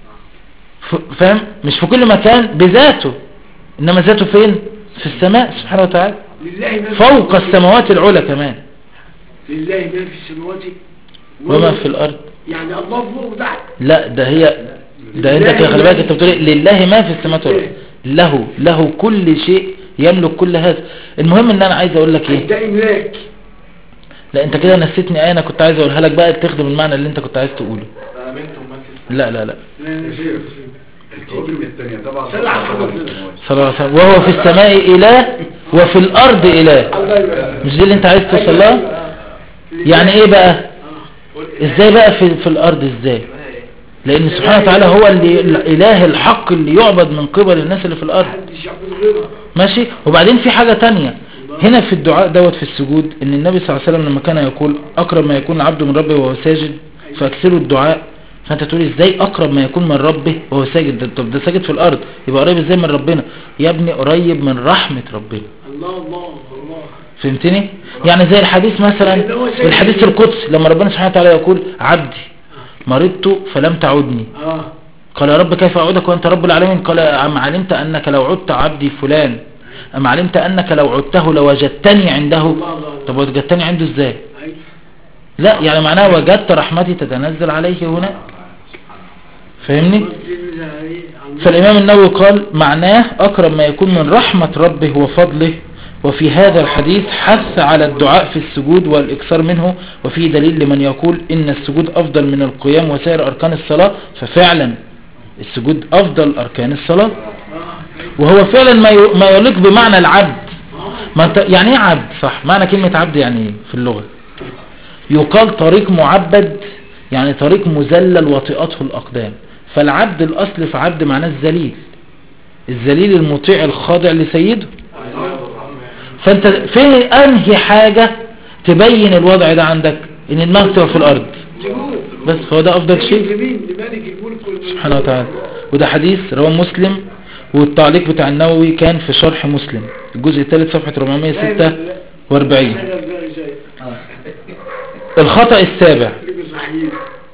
ف- فاهم مش في كل مكان بذاته انما ذاته فين في السماء سبحانه وتعالى لله ما في فوق السماوات العلى كمان لله ما في السماوات وما في الارض يعني الله فوق وتحت لا ده هي ده انت كده خلي بالك انت بتقول إيه؟ لله ما في السماوات والارض له له كل شيء يملك كل هذا المهم ان انا عايز اقول لك ايه ده املاك لا انت كده نسيتني ايه انا كنت عايز اقولها لك بقى تخدم المعنى اللي انت كنت عايز تقوله فامنتم من في السماء لا لا لا يا شيخ الكلمة الثانية طبعا صلى على محمد. صلى الله عليه وسلم وهو في السماء اله وفي الارض اله الله يبارك مش دي اللي انت عايز توصل لها يعني ايه بقى ازاي بقى في, في الارض ازاي لان سبحانه وتعالى هو اللي الاله الحق اللي يعبد من قبل الناس اللي في الارض محدش يعبد غيره ماشي وبعدين في حاجة تانية هنا في الدعاء دوت في السجود ان النبي صلى الله عليه وسلم لما كان يقول اقرب ما يكون العبد من ربه وهو ساجد فاكثروا الدعاء فانت تقول ازاي اقرب ما يكون من ربه وهو ساجد ده- طب ده ساجد في الارض يبقى قريب ازاي من ربنا يا ابني قريب من رحمة ربنا الله الله الله فهمتني يعني زي الحديث مثلا الحديث القدسي لما ربنا سبحانه وتعالى يقول عبدي مرضت فلم تعودني اه قال يا رب كيف أعودك وأنت رب العالمين قال أم علمت أنك لو عدت عبدي فلان أم علمت أنك لو عدته لوجدتني عنده الله الله طب وجدتني عنده إزاي أيوة. لا يعني معناه وجدت رحمتي تتنزل عليه هنا فاهمني مسجد زهري. الله. فالإمام النووي قال معناه أقرب ما يكون من رحمة ربه وفضله وفي هذا الحديث حث على الدعاء في السجود والإكثار منه وفيه دليل لمن يقول إن السجود أفضل من القيام وسائر أركان الصلاة ففعلا السجود أفضل أركان الصلاة وهو فعلا ما ي- ما يليق بمعنى العبد ما انت يعني ايه عبد صح معنى كلمة عبد يعني ايه في اللغة يقال طريق معبد يعني طريق مذلل وطئته الأقدام فالعبد الأصل في عبد معناه الذليل الذليل المطيع الخاضع لسيده فانت فين انهي حاجة تبين الوضع ده عندك ان دماغك تبقى في الارض سجود. بس هو ده افضل سجد شيء لمين لملك الملك والملك. سبحانه وتعالى وده حديث رواه مسلم والتعليق بتاع النووي كان في شرح مسلم الجزء الثالث صفحة 446 حاجة غير شيء. الخطأ السابع كلمة صحيح.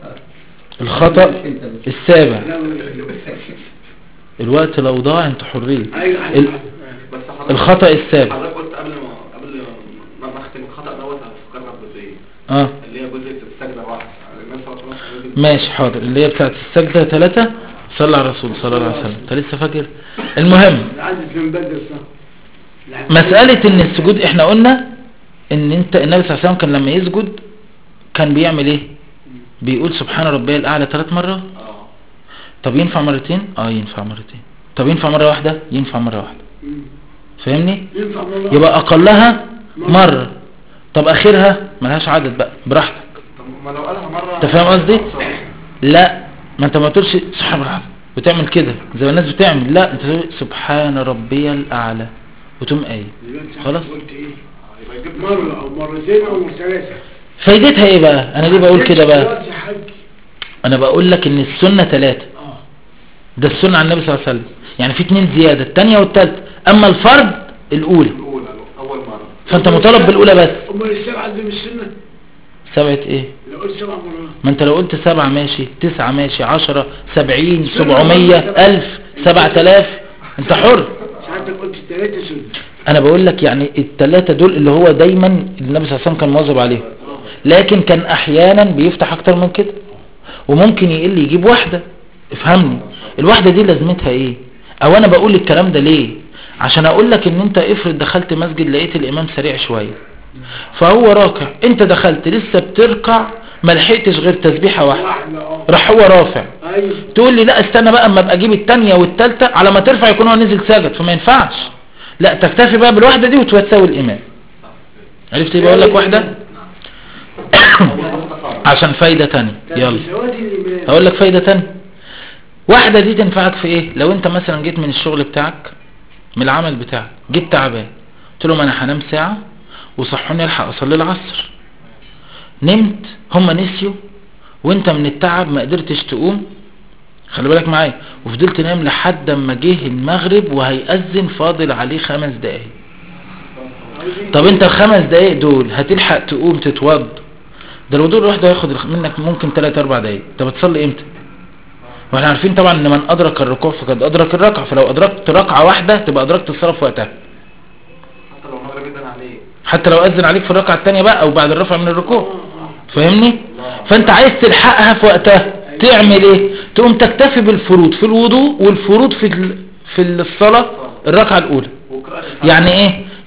الخطأ السابع لا، ولا- الوقت لو ضاع انت حرين أيوة، ال- بس حضرتك الخطأ السابع حضرتك قلت قبل ما قبل ما ما اختم الخطأ دوت هفكرنا بجزئية اه اللي هي جزئية السجدة واحد الناس صلى الله عليه وسلم ماشي حاضر اللي هي بتاعت السجدة ثلاثة صلى على الرسول صلى الله عليه وسلم انت لسه فاكر المهم العدد من بدر صح مسألة ان السجود احنا قلنا ان انت النبي صلى الله عليه وسلم كان لما يسجد كان بيعمل ايه بيقول سبحان ربي الاعلى ثلاث مرات اه طب ينفع مرتين اه ينفع مرتين طب ينفع مرة واحدة ينفع مرة واحدة مم. فاهمني ينفع والله يبقى اقلها مرة طب اخرها ملهاش عدد بقى براحتك طب ما لو قالها مرة انت فاهم قصدي لا ما انت ما تقولش سبحان ربي وتعمل كده زي ما الناس بتعمل لا انت تقول سبحان ربي الاعلى وتقوم قايل دلوقتي خلاص. قلت ايه يبقى يجيب مرة او مرتين او ثلاثة فايدتها ايه بقى انا ليه بقول كده بقى دلوقتي حج انا بقول لك ان السنة ثلاثة اه ده السنة عن النبي صلى الله عليه وسلم يعني في اتنين زيادة التانية والتالتة اما الفرد الاولى الأولى أول مرة فانت مطالب بالاولى بس امال السبعة دي مش سنة سبعة ايه لو قلت سبع مرات ما انت لو قلت سبعة ماشي تسعة ماشي عشرة سبعين سبعمية الف سبعة تلاف انت حر ساعتك قلت ثلاثة سنة انا بقول لك يعني التلاتة دول اللي هو دايما النبي صلى الله عليه وسلم كان مواظب عليهم لكن كان احيانا بيفتح اكتر من كده وممكن يقل يجيب واحدة افهمني الواحدة دي لازمتها ايه او انا بقول الكلام ده ليه عشان اقول لك ان انت افرض دخلت مسجد لقيت الامام سريع شوية فهو راكع انت دخلت لسه بتركع ما لحقتش غير تسبيحة واحدة واحدة اه راح هو رافع ايوه تقول لي لا استنى بقى اما ابقى اجيب التانية والتالتة على ما ترفع يكون هو نزل ساجد فما ينفعش لا تكتفي بقى بالواحدة دي وتساوي الامام عرفت ايه بقول لك واحدة عشان فايدة تانية يلا سواد الإيمان هقول لك فايدة تانية واحدة دي تنفعك في ايه لو انت مثلا جيت من الشغل بتاعك من العمل بتاعك جيت تعبان قلت لهم انا هنام ساعة وصحوني الحق اصلي العصر نمت هم نسيوا وانت من التعب ما قدرتش تقوم خلي بالك معايا وفضلت نايم لحد اما جه المغرب وهيأذن فاضل عليه خمس دقايق طب انت الخمس دقايق دول هتلحق تقوم تتوضى ده الوضوء الواحد هياخد الخ- منك ممكن 3 4 دقايق انت بتصلي امتى واحنا عارفين طبعا ان من ادرك الركوع فقد ادرك الركعه فلو ادركت ركعه واحده تبقى ادركت الصلاه في وقتها حتى لو المغرب جدا عليه حتى لو اذن عليك في الركعه الثانيه بقى او بعد الرفع من الركوع فاهمني فانت عايز تلحقها في وقتها تعمل ايه تقوم تكتفي بالفروض في الوضوء والفروض في ال- في الصلاه الركعه الاولى وقراءة يعني ايه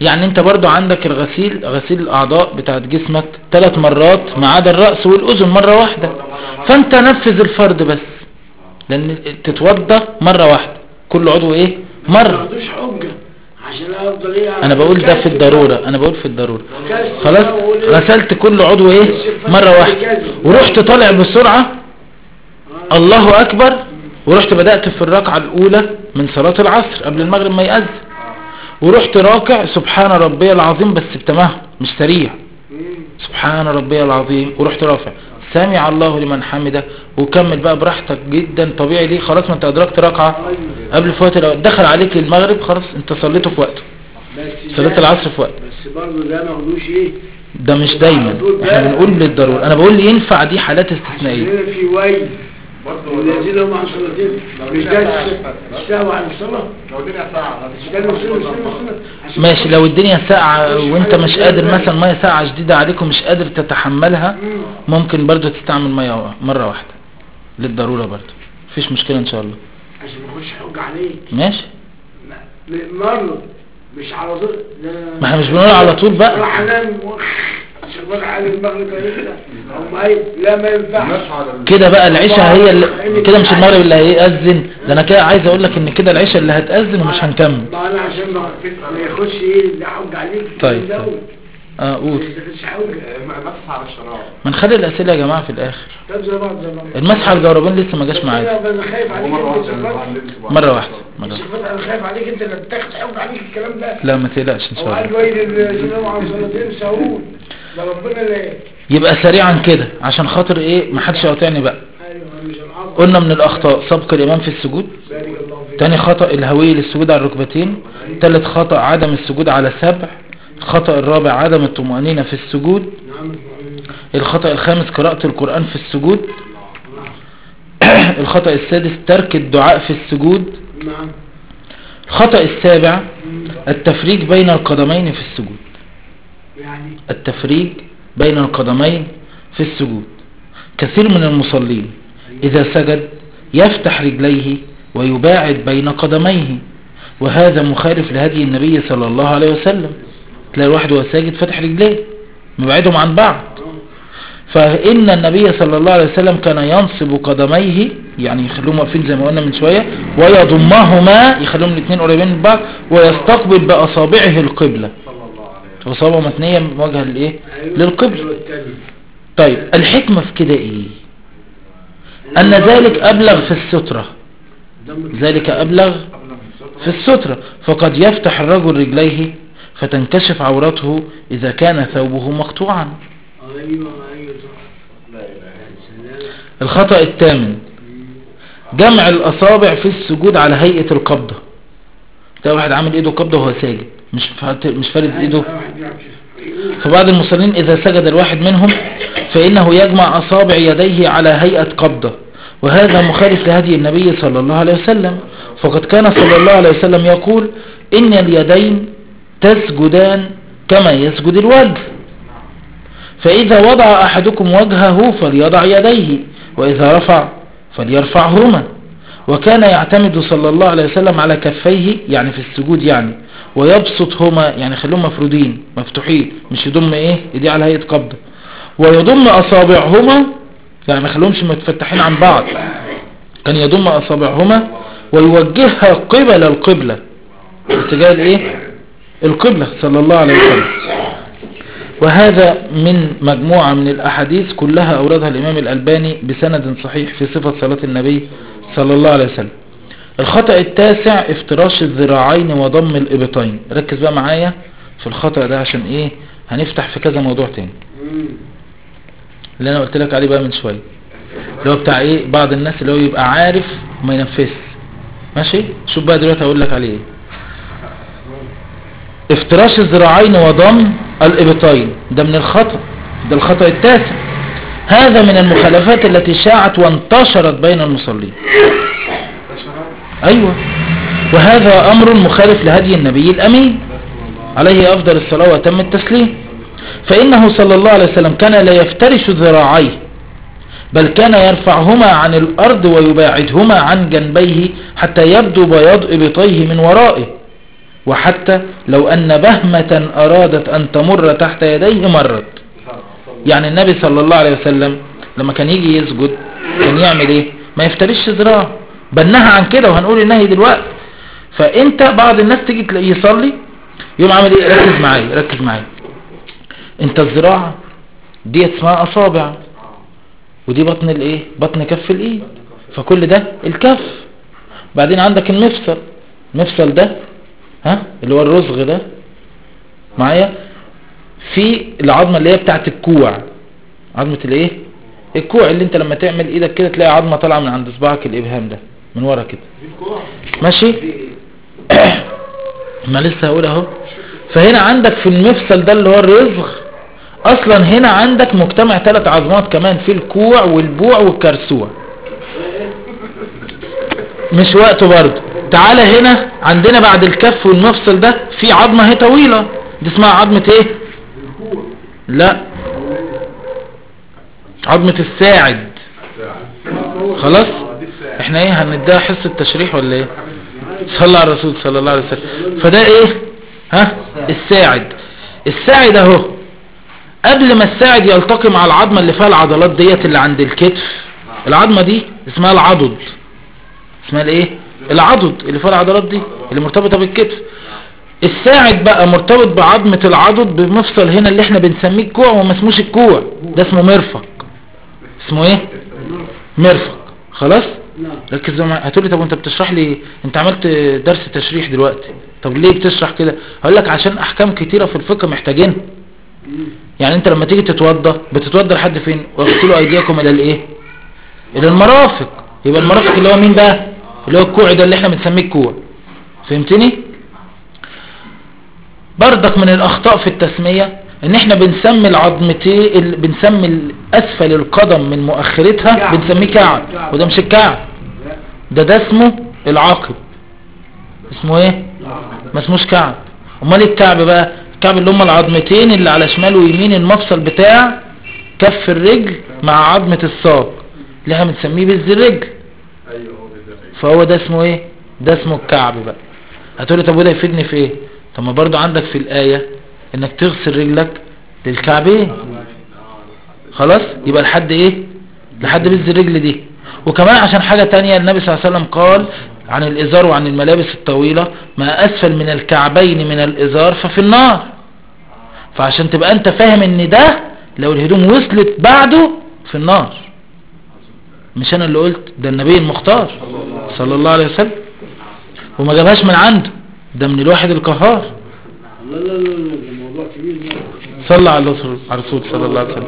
يعني انت برضو عندك الغسيل غسيل الاعضاء بتاعت جسمك ثلاث مرات ما عدا الرأس والاذن مرة واحدة فانت نفذ الفرض بس لان تتوضى مرة واحدة كل عضو ايه ما مرة عندوش حجة عشان افضل ايه انا بقول ده في كسب. الضرورة انا بقول في الضرورة كسب. خلاص أقول إيه؟ غسلت كل عضو ايه مرة واحدة ورحت طالع بسرعة آه. الله اكبر ورحت بدأت في الركعة الاولى من صلاة العصر قبل المغرب ما يأذن ورحت راكع سبحان ربي العظيم بس بتمهل مش سريع مم. سبحان ربي العظيم ورحت رافع سامع الله لمن حمده وكمل بقى براحتك جدا طبيعي ليه خلاص ما انت ادركت ركعة أيوة. قبل فوات الأوقات دخل عليك المغرب خلاص انت صليته في وقته بس صلاة ده- العصر في وقت بس برضه ده ما خدوش ايه ده مش دايما احنا بنقول للضرورة انا بقول ينفع دي حالات عشان استثنائية هنا في ويل برضه الذين هم عن صلاتهم مش ده السهو عن الصلاة لو الدنيا ساعة مش ده المسلم المسلم المسلم عشان ماشي خاطر- لو الدنيا ساقعة مش وانت حاجة مش زي قادر ذلك. مثلا مية ساقعة شديدة عليك ومش قادر تتحملها مم. ممكن برضو تستعمل مية مرة واحدة للضرورة برضو مفيش مشكلة ان شاء الله عشان ما يخش حجة عليك ماشي م- مرة مش على طول لا ما احنا مش بنقول على طول بقى راح انام وخ- عشان بقى على المغرب هيبدا او ما ي- لا ما ينفعش الناس على ال- كده بقى العشاء هي اللي كده مش المغرب اللي هيأذن ده انا كده عايز اقول لك ان كده العشاء اللي هتأذن ومش هنكمل ما انا عشان ما ما يخش ايه ده حجة عليك طيب، ده طيب. اه ما قول يخش حجة مسح على الشراب ما نخلي الاسئلة يا جماعة في الاخر طب زي بعض زي بعض المسح على الجوربين لسه ما جاش معايا انا أنا خايف عليك ومرة انت واحدة صفات نتعلم بعض. مرة واحدة مرة واحدة. صفات انا خايف عليك انت اللي بتاخد حجة عليك الكلام ده لا ما تقلقش ان هو شاء قال الله ويل الذين هم عن صلاتهم سهون ده ربنا اللي يبقى سريعا كده عشان خاطر ايه ما حدش يقاطعني بقى ايوه مش العظم قلنا من الاخطاء سبق الامام في السجود بارك الله فيك تاني خطأ الهوية للسجود على الركبتين تالت خطأ عدم السجود على سبع الخطأ الرابع عدم الطمأنينة في السجود نعم الخطأ الخامس قراءة القرآن في السجود الخطأ السادس ترك الدعاء في السجود نعم الخطأ السابع التفريج بين القدمين في السجود يعني التفريج بين القدمين في السجود كثير من المصلين إذا سجد يفتح رجليه ويباعد بين قدميه وهذا مخالف لهدي النبي صلى الله عليه وسلم تلاقي الواحد وهو ساجد فتح رجليه مبعدهم عن بعض فإن النبي صلى الله عليه وسلم كان ينصب قدميه يعني يخليهم واقفين زي ما قلنا من شوية ويضمهما يخليهم الاثنين قريبين من بعض ويستقبل بأصابعه القبلة صلى الله عليه وسلم أصابع متنية موجهة للإيه أيوة. للقبلة أيوة التاني. طيب الحكمة في كده إيه أن ذلك أبلغ في السترة دم ذلك أبلغ قبل من السترة في السترة فقد يفتح الرجل رجليه فتنكشف عورته إذا كان ثوبه مقطوعا ايوه ايوه صح لا اله الا يا سلام الخطأ الثامن جمع الأصابع في السجود على هيئة القبضة ده واحد عامل ايده قبضة وهو ساجد مش فات- مش فارد ايده واحد بيعرف يقول. فبعض المصلين إذا سجد الواحد منهم فإنه يجمع أصابع يديه على هيئة قبضة وهذا مخالف لهدي النبي صلى الله عليه وسلم فقد كان صلى الله عليه وسلم يقول إن اليدين تسجدان كما يسجد الوجه فإذا وضع أحدكم وجهه فليضع يديه وإذا رفع فليرفعهما وكان يعتمد صلى الله عليه وسلم على كفيه يعني في السجود يعني ويبسطهما يعني خليهم مفرودين مفتوحين مش يضم ايه ايديه على هيئة قبضة ويضم اصابعهما يعني ما يخليهمش متفتحين عن بعض كان يضم اصابعهما ويوجهها قبل القبلة اتجاه الايه القبلة صلى الله عليه وسلم وهذا من مجموعة من الأحاديث كلها أوردها الإمام الألباني بسند صحيح في صفة صلاة النبي صلى الله عليه وسلم الخطأ التاسع افتراش الذراعين وضم الإبطين ركز بقى معايا في الخطأ ده عشان إيه هنفتح في كذا موضوع تاني مم. اللي أنا قلت لك عليه بقى من شوية اللي هو بتاع إيه بعض الناس اللي هو يبقى عارف وما ينفذش ماشي شوف بقى دلوقتي هقول لك عليه إيه افتراش الذراعين وضم الإبطين ده من الخطأ ده الخطأ التاسع هذا من المخالفات التي شاعت وانتشرت بين المصلين أيوة وهذا أمر مخالف لهدي النبي الأمين عليه أفضل الصلاة وتم التسليم فإنه صلى الله عليه وسلم كان لا يفترش ذراعيه بل كان يرفعهما عن الأرض ويباعدهما عن جنبيه حتى يبدو بياض إبطيه من ورائه وحتى لو أن بهمة أرادت أن تمر تحت يديه مرت يعني النبي صلى الله عليه وسلم لما كان يجي يسجد كان يعمل ايه ما يفترش ذراعه بنها عن كده وهنقول النهي دلوقتي فانت بعض الناس تيجي تلاقيه يصلي يقوم عامل ايه ركز معايا ركز معايا انت الذراع دي اسمها اصابع ودي بطن الايه بطن كف الايد فكل ده الكف بعدين عندك المفصل المفصل ده ها اللي هو الرزغ ده معايا في العظمه اللي هي بتاعت الكوع عظمه الايه الكوع اللي انت لما تعمل ايدك كده تلاقي عظمه طالعه من عند صباعك الابهام ده من ورا كده ماشي ما لسه هقول اهو فهنا عندك في المفصل ده اللي هو الرزغ اصلا هنا عندك مجتمع ثلاث عظمات كمان في الكوع والبوع والكرسوع مش وقته برضه تعالى هنا عندنا بعد الكف والمفصل ده في عظمة هي طويلة دي اسمها عظمة ايه لا عظمة الساعد خلاص احنا ايه هنديها حصة تشريح ولا ايه صلى على الرسول صلى الله عليه وسلم فده ايه ها الساعد الساعد اهو قبل ما الساعد يلتقي مع العظمة اللي فيها العضلات ديت اللي عند الكتف العظمة دي اسمها العضد اسمها الايه العضد اللي فيها العضلات دي اللي مرتبطة بالكتف الساعد بقى مرتبط بعظمة العضد بمفصل هنا اللي احنا بنسميه الكوع وما اسموش الكوع ده اسمه مرفق اسمه ايه مرفق خلاص نعم ركز معايا هتقولي طب وانت بتشرح لي انت عملت درس تشريح دلوقتي طب ليه بتشرح كده هقول لك عشان احكام كتيرة في الفقه محتاجين يعني انت لما تيجي تتوضى بتتوضى لحد فين واغسلوا ايديكم الى الايه الى المرافق يبقى المرافق اللي هو مين بقى اللي هو الكوع ده اللي احنا بنسميه الكوع فهمتني بردك من الاخطاء في التسمية ان احنا بنسمي العظمتين ال... بنسمي اسفل القدم من مؤخرتها كعب. بنسميه كعب وده مش الكعب ده ده اسمه العاقب اسمه ايه ما اسموش كعب امال إيه الكعب بقى الكعب اللي هم العظمتين اللي على شمال ويمين المفصل بتاع كف الرجل مع عظمة الساق اللي احنا بنسميه بز الرجل ايوه هو ده فهو ده اسمه ايه ده اسمه الكعب بقى هتقولي طب وده يفيدني في ايه طب ما برضو عندك في الآية انك تغسل رجلك للكعبين خلاص يبقى لحد ايه لحد بز الرجل دي وكمان عشان حاجة تانية النبي صلى الله عليه وسلم قال عن الازار وعن الملابس الطويلة ما اسفل من الكعبين من الازار ففي النار فعشان تبقى انت فاهم ان ده لو الهدوم وصلت بعده في النار مش انا اللي قلت ده النبي المختار صلى الله عليه وسلم وما جابهاش من عنده ده من الواحد القهار لا لا لا لا ده موضوع كبير ده. صلى على الرسول على الرسول صلى الله عليه وسلم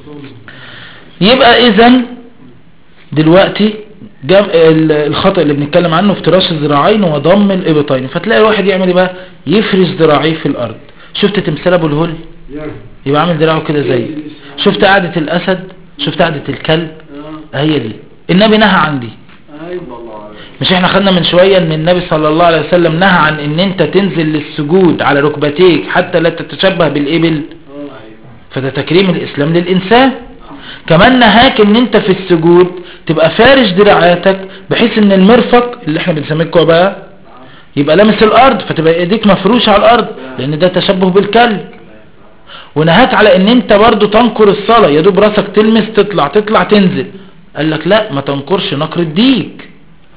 يبقى اذا دلوقتي جم... ال- الخطأ اللي بنتكلم عنه افتراش الذراعين وضم الابطين فتلاقي الواحد يعمل ايه بقى يفرش ذراعيه في الارض شفت تمثال ابو الهول يعني يبقى عامل ذراعه كده زي شفت قعدة الاسد شفت قعدة الكلب اه هي دي النبي نهى عن دي ايوه مش احنا خدنا من شوية ان النبي صلى الله عليه وسلم نهى عن ان انت تنزل للسجود على ركبتيك حتى لا تتشبه بالابل اه فده تكريم الاسلام للانسان كمان نهاك ان انت في السجود تبقى فارش دراعاتك بحيث ان المرفق اللي احنا بنسميه الكوع بقى يبقى لامس الارض فتبقى ايديك مفروشة على الارض لان ده تشبه بالكلب ونهاك على ان انت برضو تنقر الصلاة يا دوب راسك تلمس تطلع تطلع تنزل قال لك لا ما تنقرش نقر الديك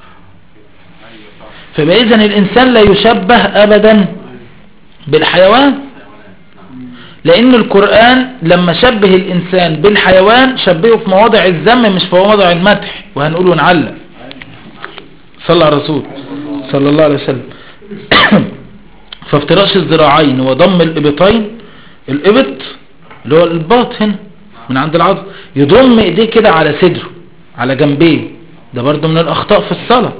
فيبقى اذا الانسان لا يشبه ابدا بالحيوان لان القرآن لما شبه الانسان بالحيوان شبهه في مواضع الذم مش في مواضع المدح وهنقول ونعلق صلى على الرسول صلى الله عليه وسلم فافتراش الذراعين وضم الابطين الابط اللي هو الباط هنا من عند العضل يضم ايديه كده على صدره على جنبيه ده برضو من الاخطاء في الصلاة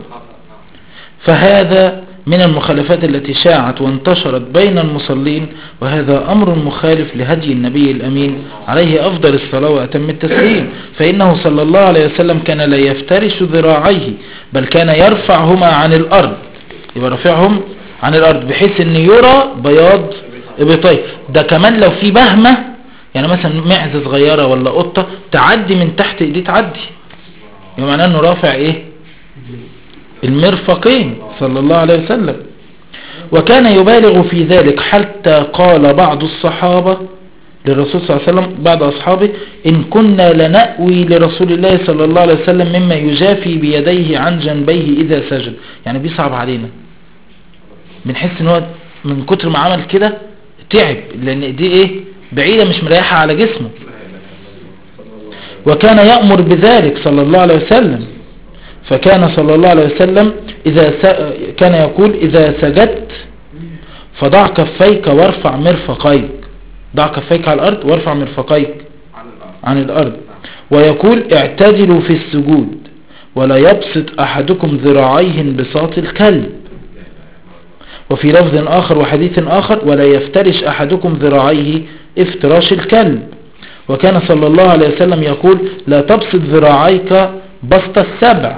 فهذا من المخالفات التي شاعت وانتشرت بين المصلين وهذا أمر مخالف لهدي النبي الأمين عليه أفضل الصلاة وأتم التسليم فإنه صلى الله عليه وسلم كان لا يفترش ذراعيه بل كان يرفعهما عن الأرض يبقى رفعهم عن الأرض بحيث أن يرى بياض إبطيه ده كمان لو في بهمة يعني مثلا معزة صغيرة ولا قطة تعدي من تحت ايديه تعدي يبقى معناه انه رافع ايه المرفقين صلى الله عليه وسلم وكان يبالغ في ذلك حتى قال بعض الصحابة للرسول صلى الله عليه وسلم بعض أصحابه إن كنا لنأوي لرسول الله صلى الله عليه وسلم مما يجافي بيديه عن جنبيه إذا سجد يعني بيصعب علينا بنحس ان هو من كتر ما عمل كده تعب لان دي ايه بعيدة مش مريحة على جسمه وكان يأمر بذلك صلى الله عليه وسلم فكان صلى الله عليه وسلم إذا س... كان يقول إذا سجدت فضع كفيك وارفع مرفقيك ضع كفيك على الأرض وارفع مرفقيك على الأرض عن الأرض ويقول اعتدلوا في السجود ولا يبسط أحدكم ذراعيه انبساط الكلب وفي لفظ آخر وحديث آخر ولا يفترش أحدكم ذراعيه افتراش الكلب وكان صلى الله عليه وسلم يقول لا تبسط ذراعيك بسط السبع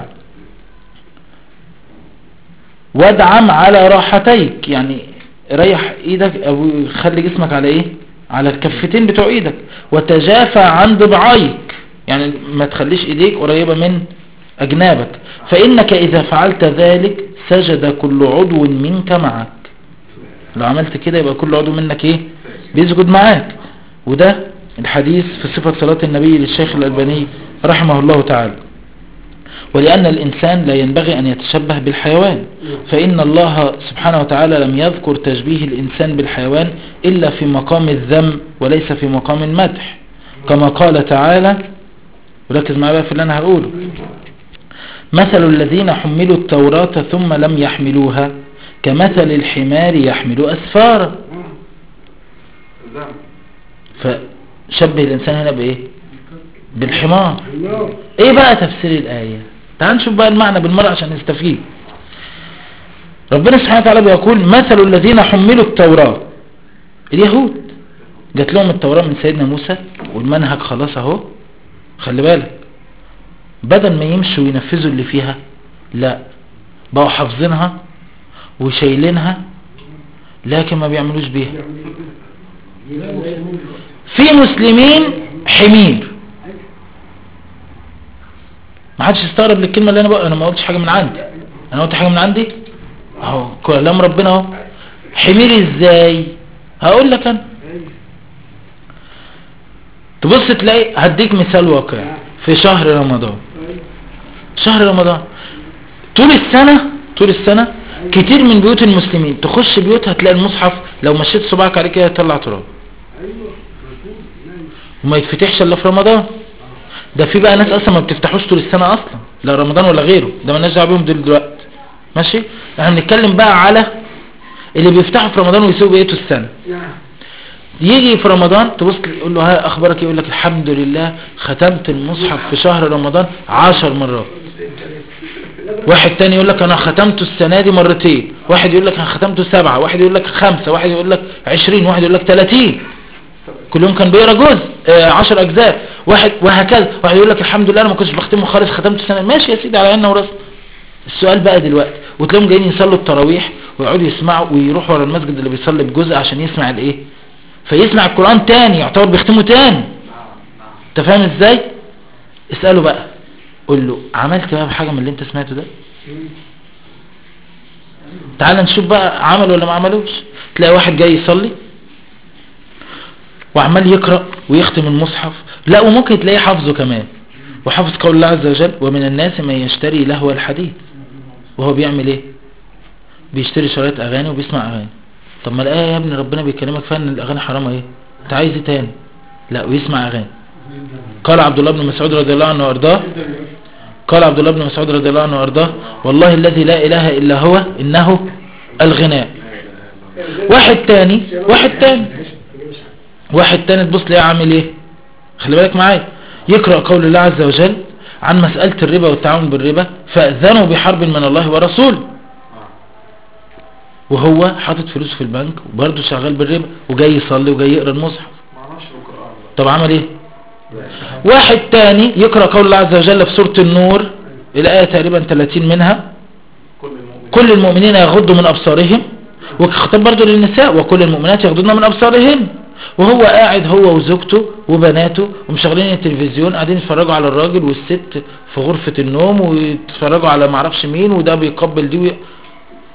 وادعم على راحتيك يعني ريح ايدك او خلي جسمك على ايه على الكفتين بتوع ايدك وتجافى عن ضبعيك يعني ما تخليش ايديك قريبة من اجنابك فانك اذا فعلت ذلك سجد كل عضو منك معك لو عملت كده يبقى كل عضو منك ايه بيسجد معاك وده الحديث في صفة صلاة النبي للشيخ الألباني رحمه الله تعالى ولأن الإنسان لا ينبغي أن يتشبه بالحيوان فإن الله سبحانه وتعالى لم يذكر تشبيه الإنسان بالحيوان إلا في مقام الذم وليس في مقام المدح كما قال تعالى وركز معايا بقى في اللي أنا هقوله مثل الذين حملوا التوراة ثم لم يحملوها كمثل الحمار يحمل أسفارا الزمن فشبه الإنسان هنا بإيه بالحمار الله ايه بقى تفسير الآية تعال نشوف بقى المعنى بالمرة عشان نستفيد ربنا سبحانه وتعالى بيقول مثل الذين حملوا التوراة اليهود جات لهم التوراة من سيدنا موسى والمنهج خلاص اهو خلي بالك بدل ما يمشوا وينفذوا اللي فيها لا بقوا حافظينها وشايلينها لكن ما بيعملوش بيها في مسلمين حمير ما حدش يستغرب للكلمه اللي انا بقى انا ما قلتش حاجه من عندي انا قلت حاجه من عندي اهو كلام ربنا اهو حمير ازاي هقول لك انا تبص تلاقي هديك مثال واقعي في شهر رمضان شهر رمضان طول السنة طول السنة كتير من بيوت المسلمين تخش بيوت هتلاقي المصحف لو مشيت صباعك عليه كده يطلع تراب وما يتفتحش الا في رمضان ده في بقى ناس اصلا ما بتفتحوش طول السنة اصلا لا رمضان ولا غيره ده مالناش دعوه بيهم دول دلوقتي ماشي احنا بنتكلم بقى على اللي بيفتحوا في رمضان ويسيبوا بقيته السنة نعم يجي في رمضان تبص تقول له ها اخبارك ايه يقول لك الحمد لله ختمت المصحف في شهر رمضان عشر مرات واحد تاني يقول لك انا ختمته السنة دي مرتين واحد يقول لك انا ختمته سبعة واحد يقول لك خمسة واحد يقول لك عشرين واحد يقول لك تلاتين كل يوم كان بيقرا جزء آه عشر اجزاء واحد وهكذا واحد يقول لك الحمد لله انا ما كنتش بختمه خالص ختمته السنة ماشي يا سيدي على عيننا وراسنا السؤال بقى دلوقتي وتلاقيهم جايين يصلوا التراويح ويقعدوا يسمعوا ويروحوا ورا المسجد اللي بيصلي بجزء عشان يسمع الايه فيسمع القرآن تاني يعتبر بيختمه تاني انت فاهم ازاي اسأله بقى قول له عملت بقى بحاجة من اللي انت سمعته ده تعال نشوف بقى عمل ولا ما عملوش تلاقي واحد جاي يصلي وعمال يقرأ ويختم المصحف لا وممكن تلاقيه حافظه كمان وحافظ قول الله عز وجل ومن الناس من يشتري لهو الحديث وهو بيعمل ايه بيشتري شرايط اغاني وبيسمع اغاني طب ما الايه يا ابني ربنا بيكلمك فيها ان الاغاني حرام ايه انت عايز ايه تاني لا ويسمع اغاني قال عبد الله بن مسعود رضي الله عنه وارضاه قال عبد الله بن مسعود رضي الله عنه وارضاه والله الذي لا اله الا هو انه الغناء واحد تاني واحد تاني واحد تاني تبص ليه عامل ايه خلي بالك معايا يقرأ قول الله عز وجل عن مسألة الربا والتعاون بالربا فأذنوا بحرب من الله ورسوله وهو حاطط فلوسه في البنك وبرضه شغال بالربا وجاي يصلي وجاي يقرا المصحف ما اعرفش القرآن بقى طب عمل ايه واحد تاني يقرأ قول الله عز وجل في سورة النور الآية تقريبا 30 منها كل المؤمنين كل المؤمنين يغضوا من أبصارهم وخطاب برضه للنساء وكل المؤمنات يغضضن من أبصارهن وهو قاعد هو وزوجته وبناته ومشغلين التلفزيون قاعدين يتفرجوا على الراجل والست في غرفة النوم ويتفرجوا على معرفش مين وده بيقبل دي وي...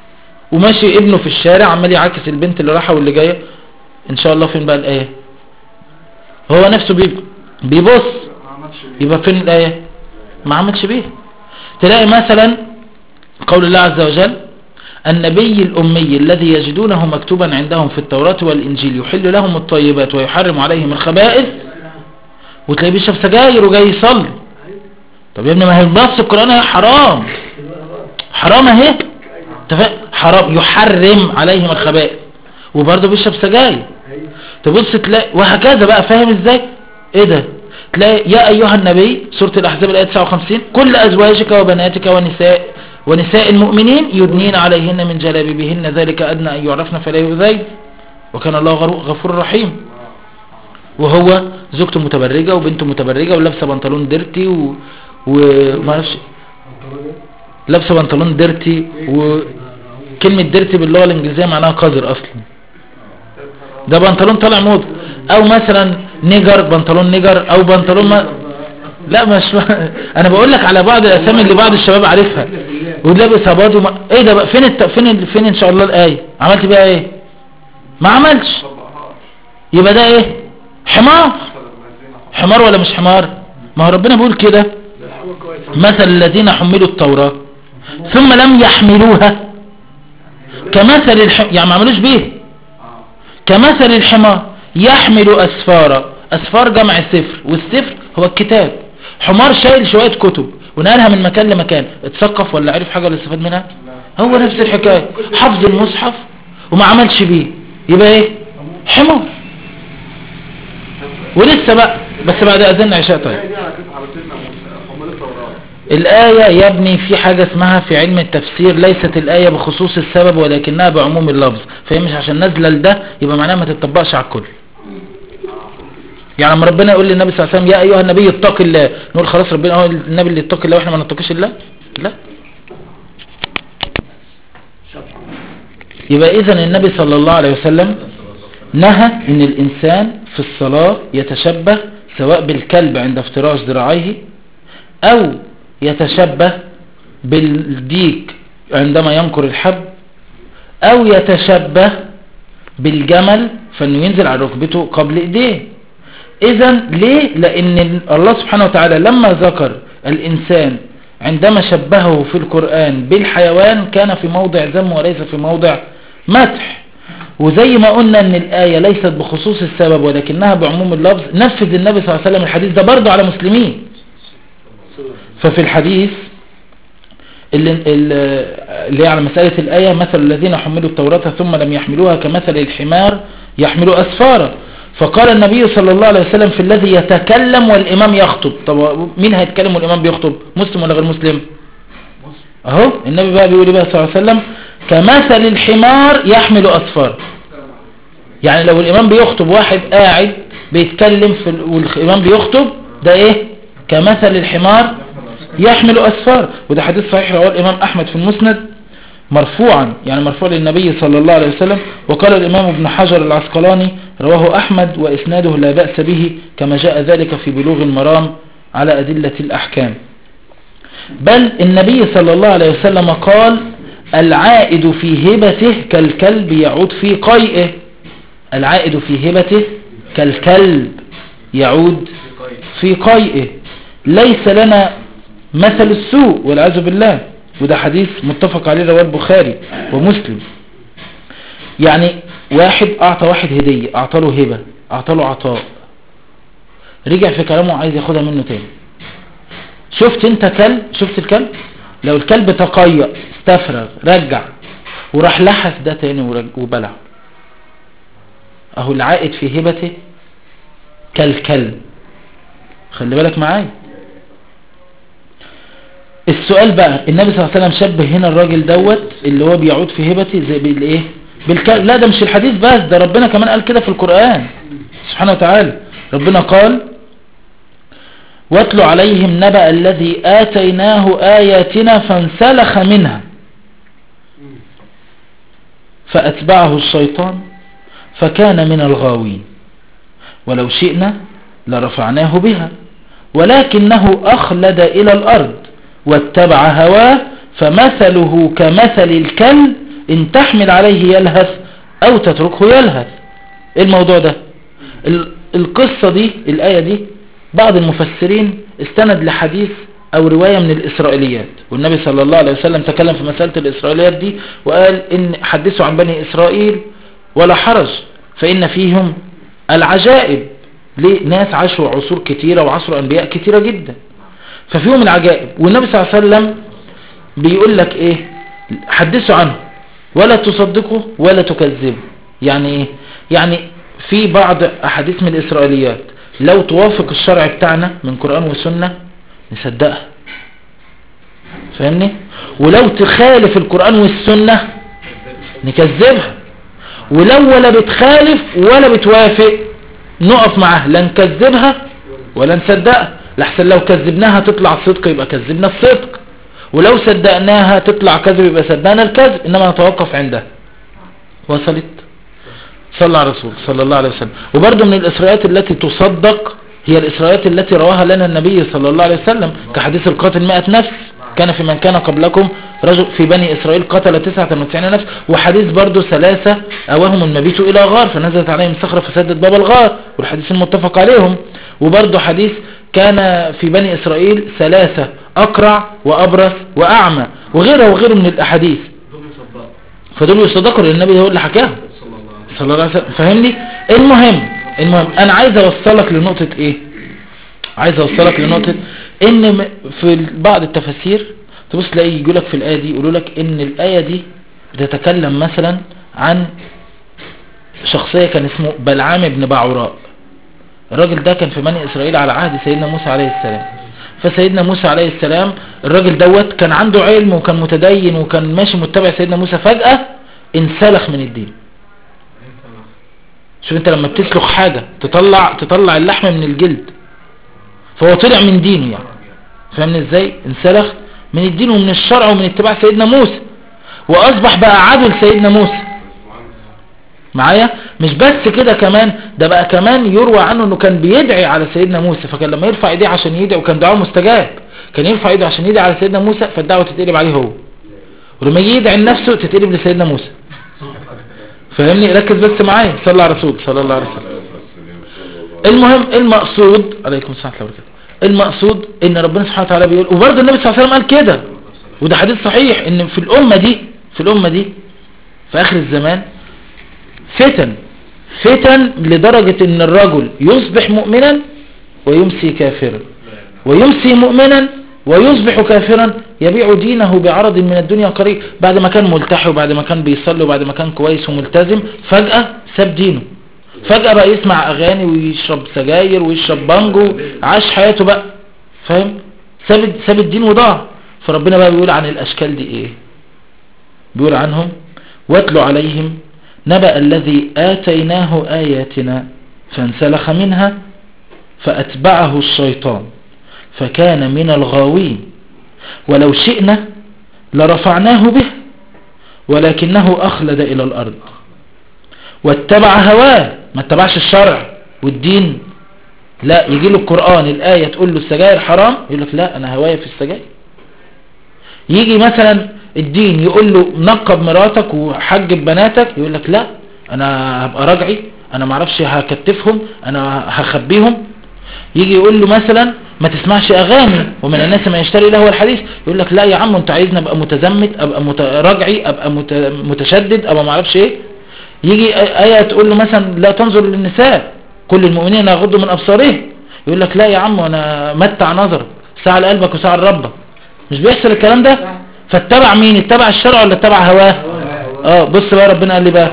وماشي ابنه في الشارع عمال يعاكس البنت اللي رايحه واللي جايه ان شاء الله فين بقى الايه هو نفسه بيب- بيبص ما عملش بيه يبقى فين الايه ما عملش بيه تلاقي مثلا قول الله عز وجل النبي الأمي الذي يجدونه مكتوبا عندهم في التوراة والإنجيل يحل لهم الطيبات ويحرم عليهم الخبائث وتلاقيه بيشرب سجاير وجاي يصلي طب يا ابني ما هي نص القرآن هي حرام حرام اهي أنت فاهم؟ حرام يحرم عليهم الخبائث وبرضه بيشرب سجاير تبص تلاقي وهكذا بقى فاهم ازاي ايه ده تلاقي يا ايها النبي سورة الاحزاب الايه 59 كل ازواجك وبناتك ونساء ونساء المؤمنين يدنين عليهن من جلابيبهن ذلك ادنى ان يعرفن فلا يؤذين وكان الله غرو- غفور رحيم وهو زوجته متبرجة وبنته متبرجة ولابسه بنطلون ديرتي و... وما اعرفش لابسه بنطلون ديرتي وكلمة ديرتي باللغة الانجليزية معناها قذر اصلا ده بنطلون طالع موضة او مثلا نيجر بنطلون نيجر او بنطلون ما لا مش انا بقول لك على بعض الاسامي اللي بعض الشباب عارفها ولابس اباض وما... ايه ده بقى فين الت... فين ال... فين ان شاء الله الايه عملت بيها ايه ما عملتش طبقهاش يبقى ده ايه حمار مثلا الذين حطوا حمار ولا مش حمار ما هو ربنا بيقول كده ده هو كويس مثل الذين حملوا التوراة ثم لم يحملوها كمثل الح... يعني ما عملوش بيه اه كمثل الحمار يحمل أسفارا أسفار جمع سفر والسفر هو الكتاب حمار شايل شوية كتب ونقلها من مكان لمكان اتثقف ولا عرف حاجة ولا استفاد منها هو نفس الحكاية حفظ المصحف وما عملش بيه يبقى ايه حمار ولسه بقى بس بعد أذن عشاء طيب هي دي على كده على سيدنا موسى هم لسه وراه الآية يا ابني في حاجة اسمها في علم التفسير ليست الآية بخصوص السبب ولكنها بعموم اللفظ فهي مش عشان نازلة لده يبقى معناها ما تتطبقش على الكل يعني لما ربنا يقول للنبي صلى الله عليه وسلم يا أيها النبي اتق الله نقول خلاص ربنا هو النبي اللي يتقي الله واحنا ما نتقيش الله لا يبقى إذا النبي صلى الله عليه وسلم نهى ان الانسان في الصلاة يتشبه سواء بالكلب عند افتراش ذراعيه او يتشبه بالديك عندما ينكر الحب او يتشبه بالجمل فانه ينزل على ركبته قبل ايديه اذا ليه لان الله سبحانه وتعالى لما ذكر الانسان عندما شبهه في القرآن بالحيوان كان في موضع ذم وليس في موضع مدح وزي ما قلنا ان الآية ليست بخصوص السبب ولكنها بعموم اللفظ نفذ النبي صلى الله عليه وسلم الحديث ده برضه على مسلمين ففي الحديث اللي, اللي على مسألة الآية مثل الذين حملوا التوراة ثم لم يحملوها كمثل الحمار يحمل أسفارا فقال النبي صلى الله عليه وسلم في الذي يتكلم والإمام يخطب طب مين هيتكلم والإمام بيخطب مسلم ولا غير مسلم اهو النبي بقى بيقول إيه بقى صلى الله عليه وسلم كمثل الحمار يحمل أسفار يعني لو الإمام بيخطب واحد قاعد بيتكلم في ال- والإمام بيخطب ده إيه كمثل الحمار يحمل أسفار وده حديث صحيح رواه الإمام أحمد في المسند مرفوعا يعني مرفوع للنبي صلى الله عليه وسلم وقال الإمام ابن حجر العسقلاني رواه أحمد وإسناده لا بأس به كما جاء ذلك في بلوغ المرام على أدلة الأحكام بل النبي صلى الله عليه وسلم قال العائد في هبته كالكلب يعود في قيئه العائد في هبته كالكلب يعود في قيئه ليس لنا مثل السوء والعياذ بالله وده حديث متفق عليه رواه البخاري ومسلم يعني واحد اعطى واحد هدية اعطى له هبة اعطى له عطاء رجع في كلامه عايز ياخدها منه تاني شفت انت كلب شفت الكلب لو الكلب تقيأ استفرغ رجع وراح لحس ده تاني ورج- وبلع اهو العائد في هبته كالكلب خلي بالك معايا السؤال بقى النبي صلى الله عليه وسلم شبه هنا الراجل دوت اللي هو بيعود في هبته زي بالايه بالكلب لا ده مش الحديث بس ده ربنا كمان قال كده في القرآن سبحانه وتعالى ربنا قال واتل عليهم نبأ الذي آتيناه آياتنا فانسلخ منها فأتبعه الشيطان فكان من الغاوين ولو شئنا لرفعناه بها ولكنه أخلد إلى الأرض واتبع هواه فمثله كمثل الكلب إن تحمل عليه يلهث أو تتركه يلهث إيه الموضوع ده ال- القصة دي الآية دي بعض المفسرين استند لحديث أو رواية من الإسرائيليات والنبي صلى الله عليه وسلم تكلم في مسألة الإسرائيليات دي وقال إن حدثوا عن بني إسرائيل ولا حرج فإن فيهم العجائب ليه ناس عاشوا عصور كتيرة وعصروا أنبياء كتيرة جدا ففيهم العجائب والنبي صلى الله عليه وسلم بيقول لك ايه حدثوا عنه ولا تصدقوا ولا تكذبوا يعني ايه يعني في بعض احاديث من الاسرائيليات لو توافق الشرع بتاعنا من قرآن وسنة نصدقها فاهمني ولو تخالف القرآن والسنة نكذبها ولو ولا بتخالف ولا بتوافق نقف معاها لا نكذبها ولا نصدقها لحسن لو كذبناها تطلع صدق يبقى كذبنا الصدق ولو صدقناها تطلع كذب يبقى صدقنا الكذب انما نتوقف عندها وصلت صلى على الرسول صلى الله عليه وسلم وبرضه من الإسرائيلات التي تصدق هي الإسرائيلات التي رواها لنا النبي صلى الله عليه وسلم كحديث القاتل مئة نفس كان في من كان قبلكم رجل في بني إسرائيل قتل تسعة وتسعين نفس وحديث برضه ثلاثة أواهم المبيت إلى غار فنزلت عليهم صخرة فسدت باب الغار والحديث المتفق عليهم وبرضه حديث كان في بني إسرائيل ثلاثة أقرع وأبرص وأعمى وغيره وغيره من الأحاديث دول يصدقوا فدول يصدقوا لأن النبي هو اللي حكاهم صلى الله عليه وسلم صلى الله عليه وسلم فاهمني المهم المهم انا عايز اوصلك لنقطة ايه عايز اوصلك لنقطة ان م- في بعض التفاسير تبص تلاقي يقول لك في الايه دي يقولوا لك ان الايه دي بتتكلم مثلا عن شخصية كان اسمه بلعام بن باعوراء الراجل ده كان في بني اسرائيل على عهد سيدنا موسى عليه السلام فسيدنا موسى عليه السلام الراجل دوت كان عنده علم وكان متدين وكان ماشي متبع سيدنا موسى فجأة انسلخ من الدين شوف انت لما بتسلخ حاجة تطلع تطلع اللحم من الجلد فهو طلع من دينه يعني فاهمني ازاي انسلخ من الدين ومن الشرع ومن اتباع سيدنا موسى واصبح بقى عدل سيدنا موسى معايا مش بس كده كمان ده بقى كمان يروى عنه انه كان بيدعي على سيدنا موسى فكان لما يرفع ايديه عشان يدعي وكان دعوه مستجاب كان يرفع ايده عشان يدعي على سيدنا موسى فالدعوه تتقلب عليه هو ولما يجي يدعي لنفسه تتقلب لسيدنا موسى فاهمني ركز بس معايا صلى على الرسول صلى الله عليه وسلم المهم المقصود عليكم السلام ورحمه الله وبركاته المقصود ان ربنا سبحانه وتعالى بيقول وبرضه النبي صلى الله عليه وسلم قال كده وده حديث صحيح ان في الامه دي في الامه دي في اخر الزمان فتن فتن لدرجة ان الرجل يصبح مؤمنا ويمسي كافرا ويمسي مؤمنا ويصبح كافرا يبيع دينه بعرض من الدنيا قريب بعد ما كان ملتحي وبعد ما كان بيصلي وبعد ما كان كويس وملتزم فجأة ساب دينه فجأة بقى يسمع اغاني ويشرب سجاير ويشرب بانجو عاش حياته بقى فاهم ساب ساب الدين وضاع فربنا بقى بيقول عن الاشكال دي ايه بيقول عنهم واتلوا عليهم نبأ الذي آتيناه آياتنا فانسلخ منها فأتبعه الشيطان فكان من الغاوين ولو شئنا لرفعناه به ولكنه أخلد إلى الأرض واتبع هواه ما اتبعش الشرع والدين لا يجي له القرآن الآية تقول له السجاير حرام يقول لك لا أنا هواية في السجاير يجي مثلا الدين يقول له نقب مراتك وحجب بناتك يقول لك لا انا هبقى راجعي انا معرفش هكتفهم انا هخبيهم يجي يقول له مثلا ما تسمعش اغاني ومن الناس ما يشتري له الحديث يقول لك لا يا عم انت عايزني ابقى متزمت ابقى مت- راجعي ابقى مت- متشدد ابقى معرفش ايه يجي آية تقول له مثلا لا تنظر للنساء كل المؤمنين يغضوا من أبصارهم يقول لك لا يا عم وانا متع نظرك ساعة لقلبك وساعة لربك مش بيحصل الكلام ده فاتبع مين اتبع الشرع ولا اتبع هواه اه بص بقى ربنا قال لي بقى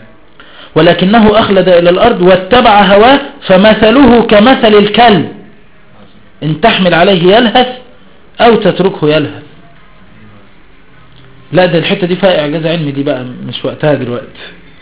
ولكنه أخلد إلى الأرض واتبع هواه فمثله كمثل الكلب إن تحمل عليه يلهث أو تتركه يلهث لا ده الحتة دي فيها إعجاز علمي دي بقى مش وقتها دلوقتي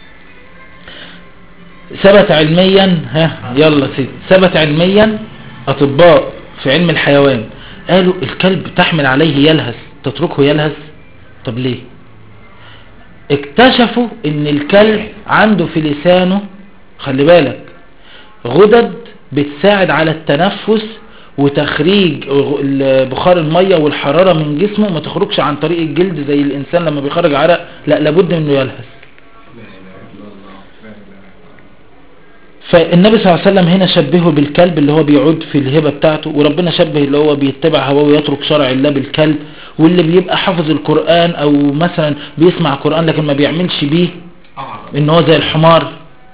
ثبت علميا ها يلا سيدي ثبت علميا أطباء في علم الحيوان قالوا الكلب تحمل عليه يلهث تتركه يلهث طب ليه اكتشفوا ان الكلب عنده في لسانه خلي بالك غدد بتساعد على التنفس وتخريج ال- بخار المية والحرارة من جسمه ما تخرجش عن طريق الجلد زي الإنسان لما بيخرج عرق لا لابد انه يلهث لا اله الا الله لا اله الا الله فالنبي صلى الله عليه وسلم هنا شبهه بالكلب اللي هو بيعود في الهبة بتاعته وربنا شبه اللي هو بيتبع هواه ويترك شرع الله بالكلب واللي بيبقى حافظ القرآن او مثلا بيسمع قرآن لكن ما بيعملش بيه اعرض ان هو زي الحمار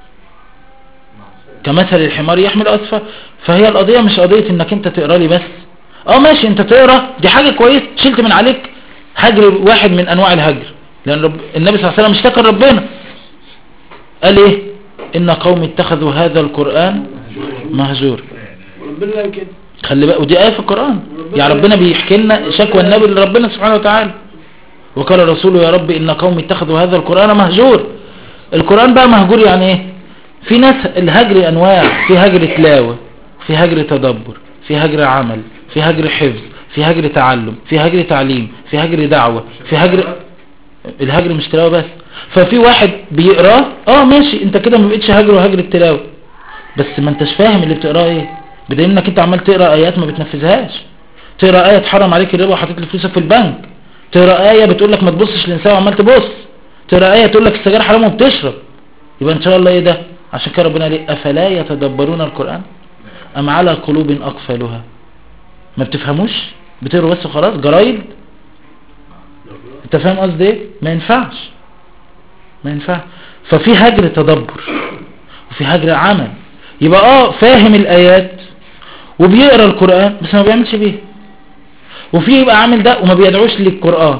كمثل الحمار يحمل أسفة فهي القضية مش قضية انك انت تقرا لي بس اه ماشي انت تقرا دي حاجة كويس شلت من عليك هجر واحد من انواع الهجر لان رب النبي صلى الله عليه وسلم اشتكى ربنا قال ايه ان قوم اتخذوا هذا القرآن مهجور وربنا قال كده خلي بقى ودي آية في القرآن يعني ربنا بيحكي لنا شكوى النبي لربنا سبحانه وتعالى وقال الرسول يا رب إن قوم اتخذوا هذا القرآن مهجور القرآن بقى مهجور يعني ايه في ناس الهجر أنواع في هجر تلاوة في هجر تدبر في هجر عمل في هجر حفظ في هجر تعلم في هجر تعليم في هجر دعوة في هجر الهجر مش تلاوة بس ففي واحد بيقراه اه ماشي انت كده ما بقتش هجر وهجر التلاوة بس ما انتش فاهم اللي بتقراه ايه بدليل انك انت عمال تقرا ايات ما بتنفذهاش تقرا ايه تحرم عليك الربا وحاطط لي فلوسك في البنك تقرا ايه بتقول لك ما تبصش للنساء وعمال تبص تقرا ايه تقول لك السجاير حرام وبتشرب يبقى ان شاء الله ايه ده عشان كده ربنا قال ايه افلا يتدبرون القران ام على قلوب اقفالها ما بتفهموش بتقروا بس خلاص جرايد انت فاهم قصدي ايه ما ينفعش ما ينفعش ففي هجر تدبر وفي هجر عمل يبقى اه فاهم الايات وبيقرا القرآن بس ما بيعملش بيه وفي يبقى عامل ده وما بيدعوش للقرآن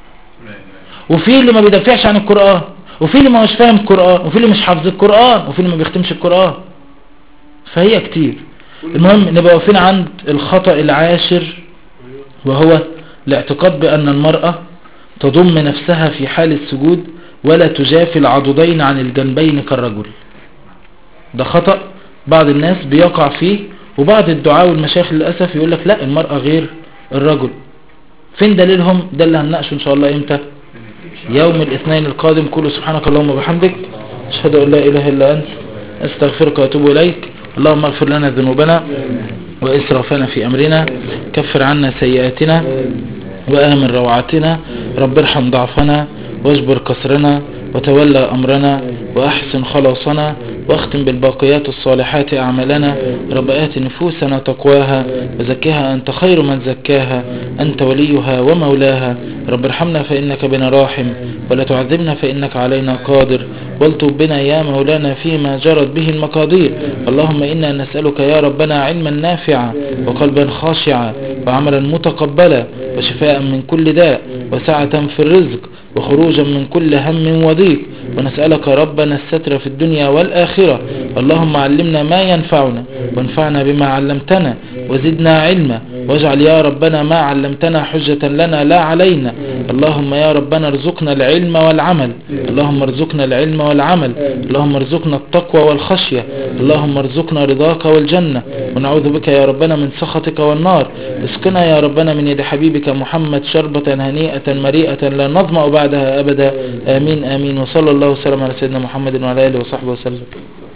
وفي اللي ما بيدافعش عن القرآن وفي اللي ما مش فاهم القرآن وفي اللي مش حافظ القرآن وفي اللي ما بيختمش القرآن فهي كتير المهم نبقى واقفين عند الخطأ العاشر وهو الاعتقاد بأن المرأة تضم نفسها في حال السجود ولا تجافي العضدين عن الجنبين كالرجل ده خطأ بعض الناس بيقع فيه وبعض الدعاء والمشايخ للأسف يقول لك لا المرأة غير الرجل فين دليلهم ده اللي هنناقشه ان شاء الله امتى يوم الاثنين القادم كله سبحانك اللهم وبحمدك اشهد ان لا اله الا انت استغفرك واتوب اليك اللهم اغفر لنا ذنوبنا واسرافنا في امرنا كفر عنا سيئاتنا وآمن روعتنا رب ارحم ضعفنا واجبر كسرنا وتولى أمرنا وأحسن خلاصنا واختم بالباقيات الصالحات أعمالنا رب آت نفوسنا تقواها وزكها أنت خير من زكاها أنت وليها ومولاها رب ارحمنا فإنك بنا راحم ولا تعذبنا فإنك علينا قادر والطب بنا يا مولانا فيما جرت به المقادير اللهم إنا نسألك يا ربنا علما نافعا وقلبا خاشعا وعملا متقبلا وشفاء من كل داء وسعة في الرزق وخروجا من كل هم وضيق ونسألك ربنا الستر في الدنيا والآخرة اللهم علمنا ما ينفعنا وانفعنا بما علمتنا وزدنا علما واجعل يا ربنا ما علمتنا حجة لنا لا علينا اللهم يا ربنا ارزقنا العلم والعمل اللهم ارزقنا العلم والعمل اللهم ارزقنا التقوى والخشية اللهم ارزقنا رضاك والجنة ونعوذ بك يا ربنا من سخطك والنار اسقنا يا ربنا من يد حبيبك محمد شربة هنيئة مريئة لا نظمأ بعدها أبدا آمين آمين وصلى الله وسلم على سيدنا محمد وعلى آله وصحبه وسلم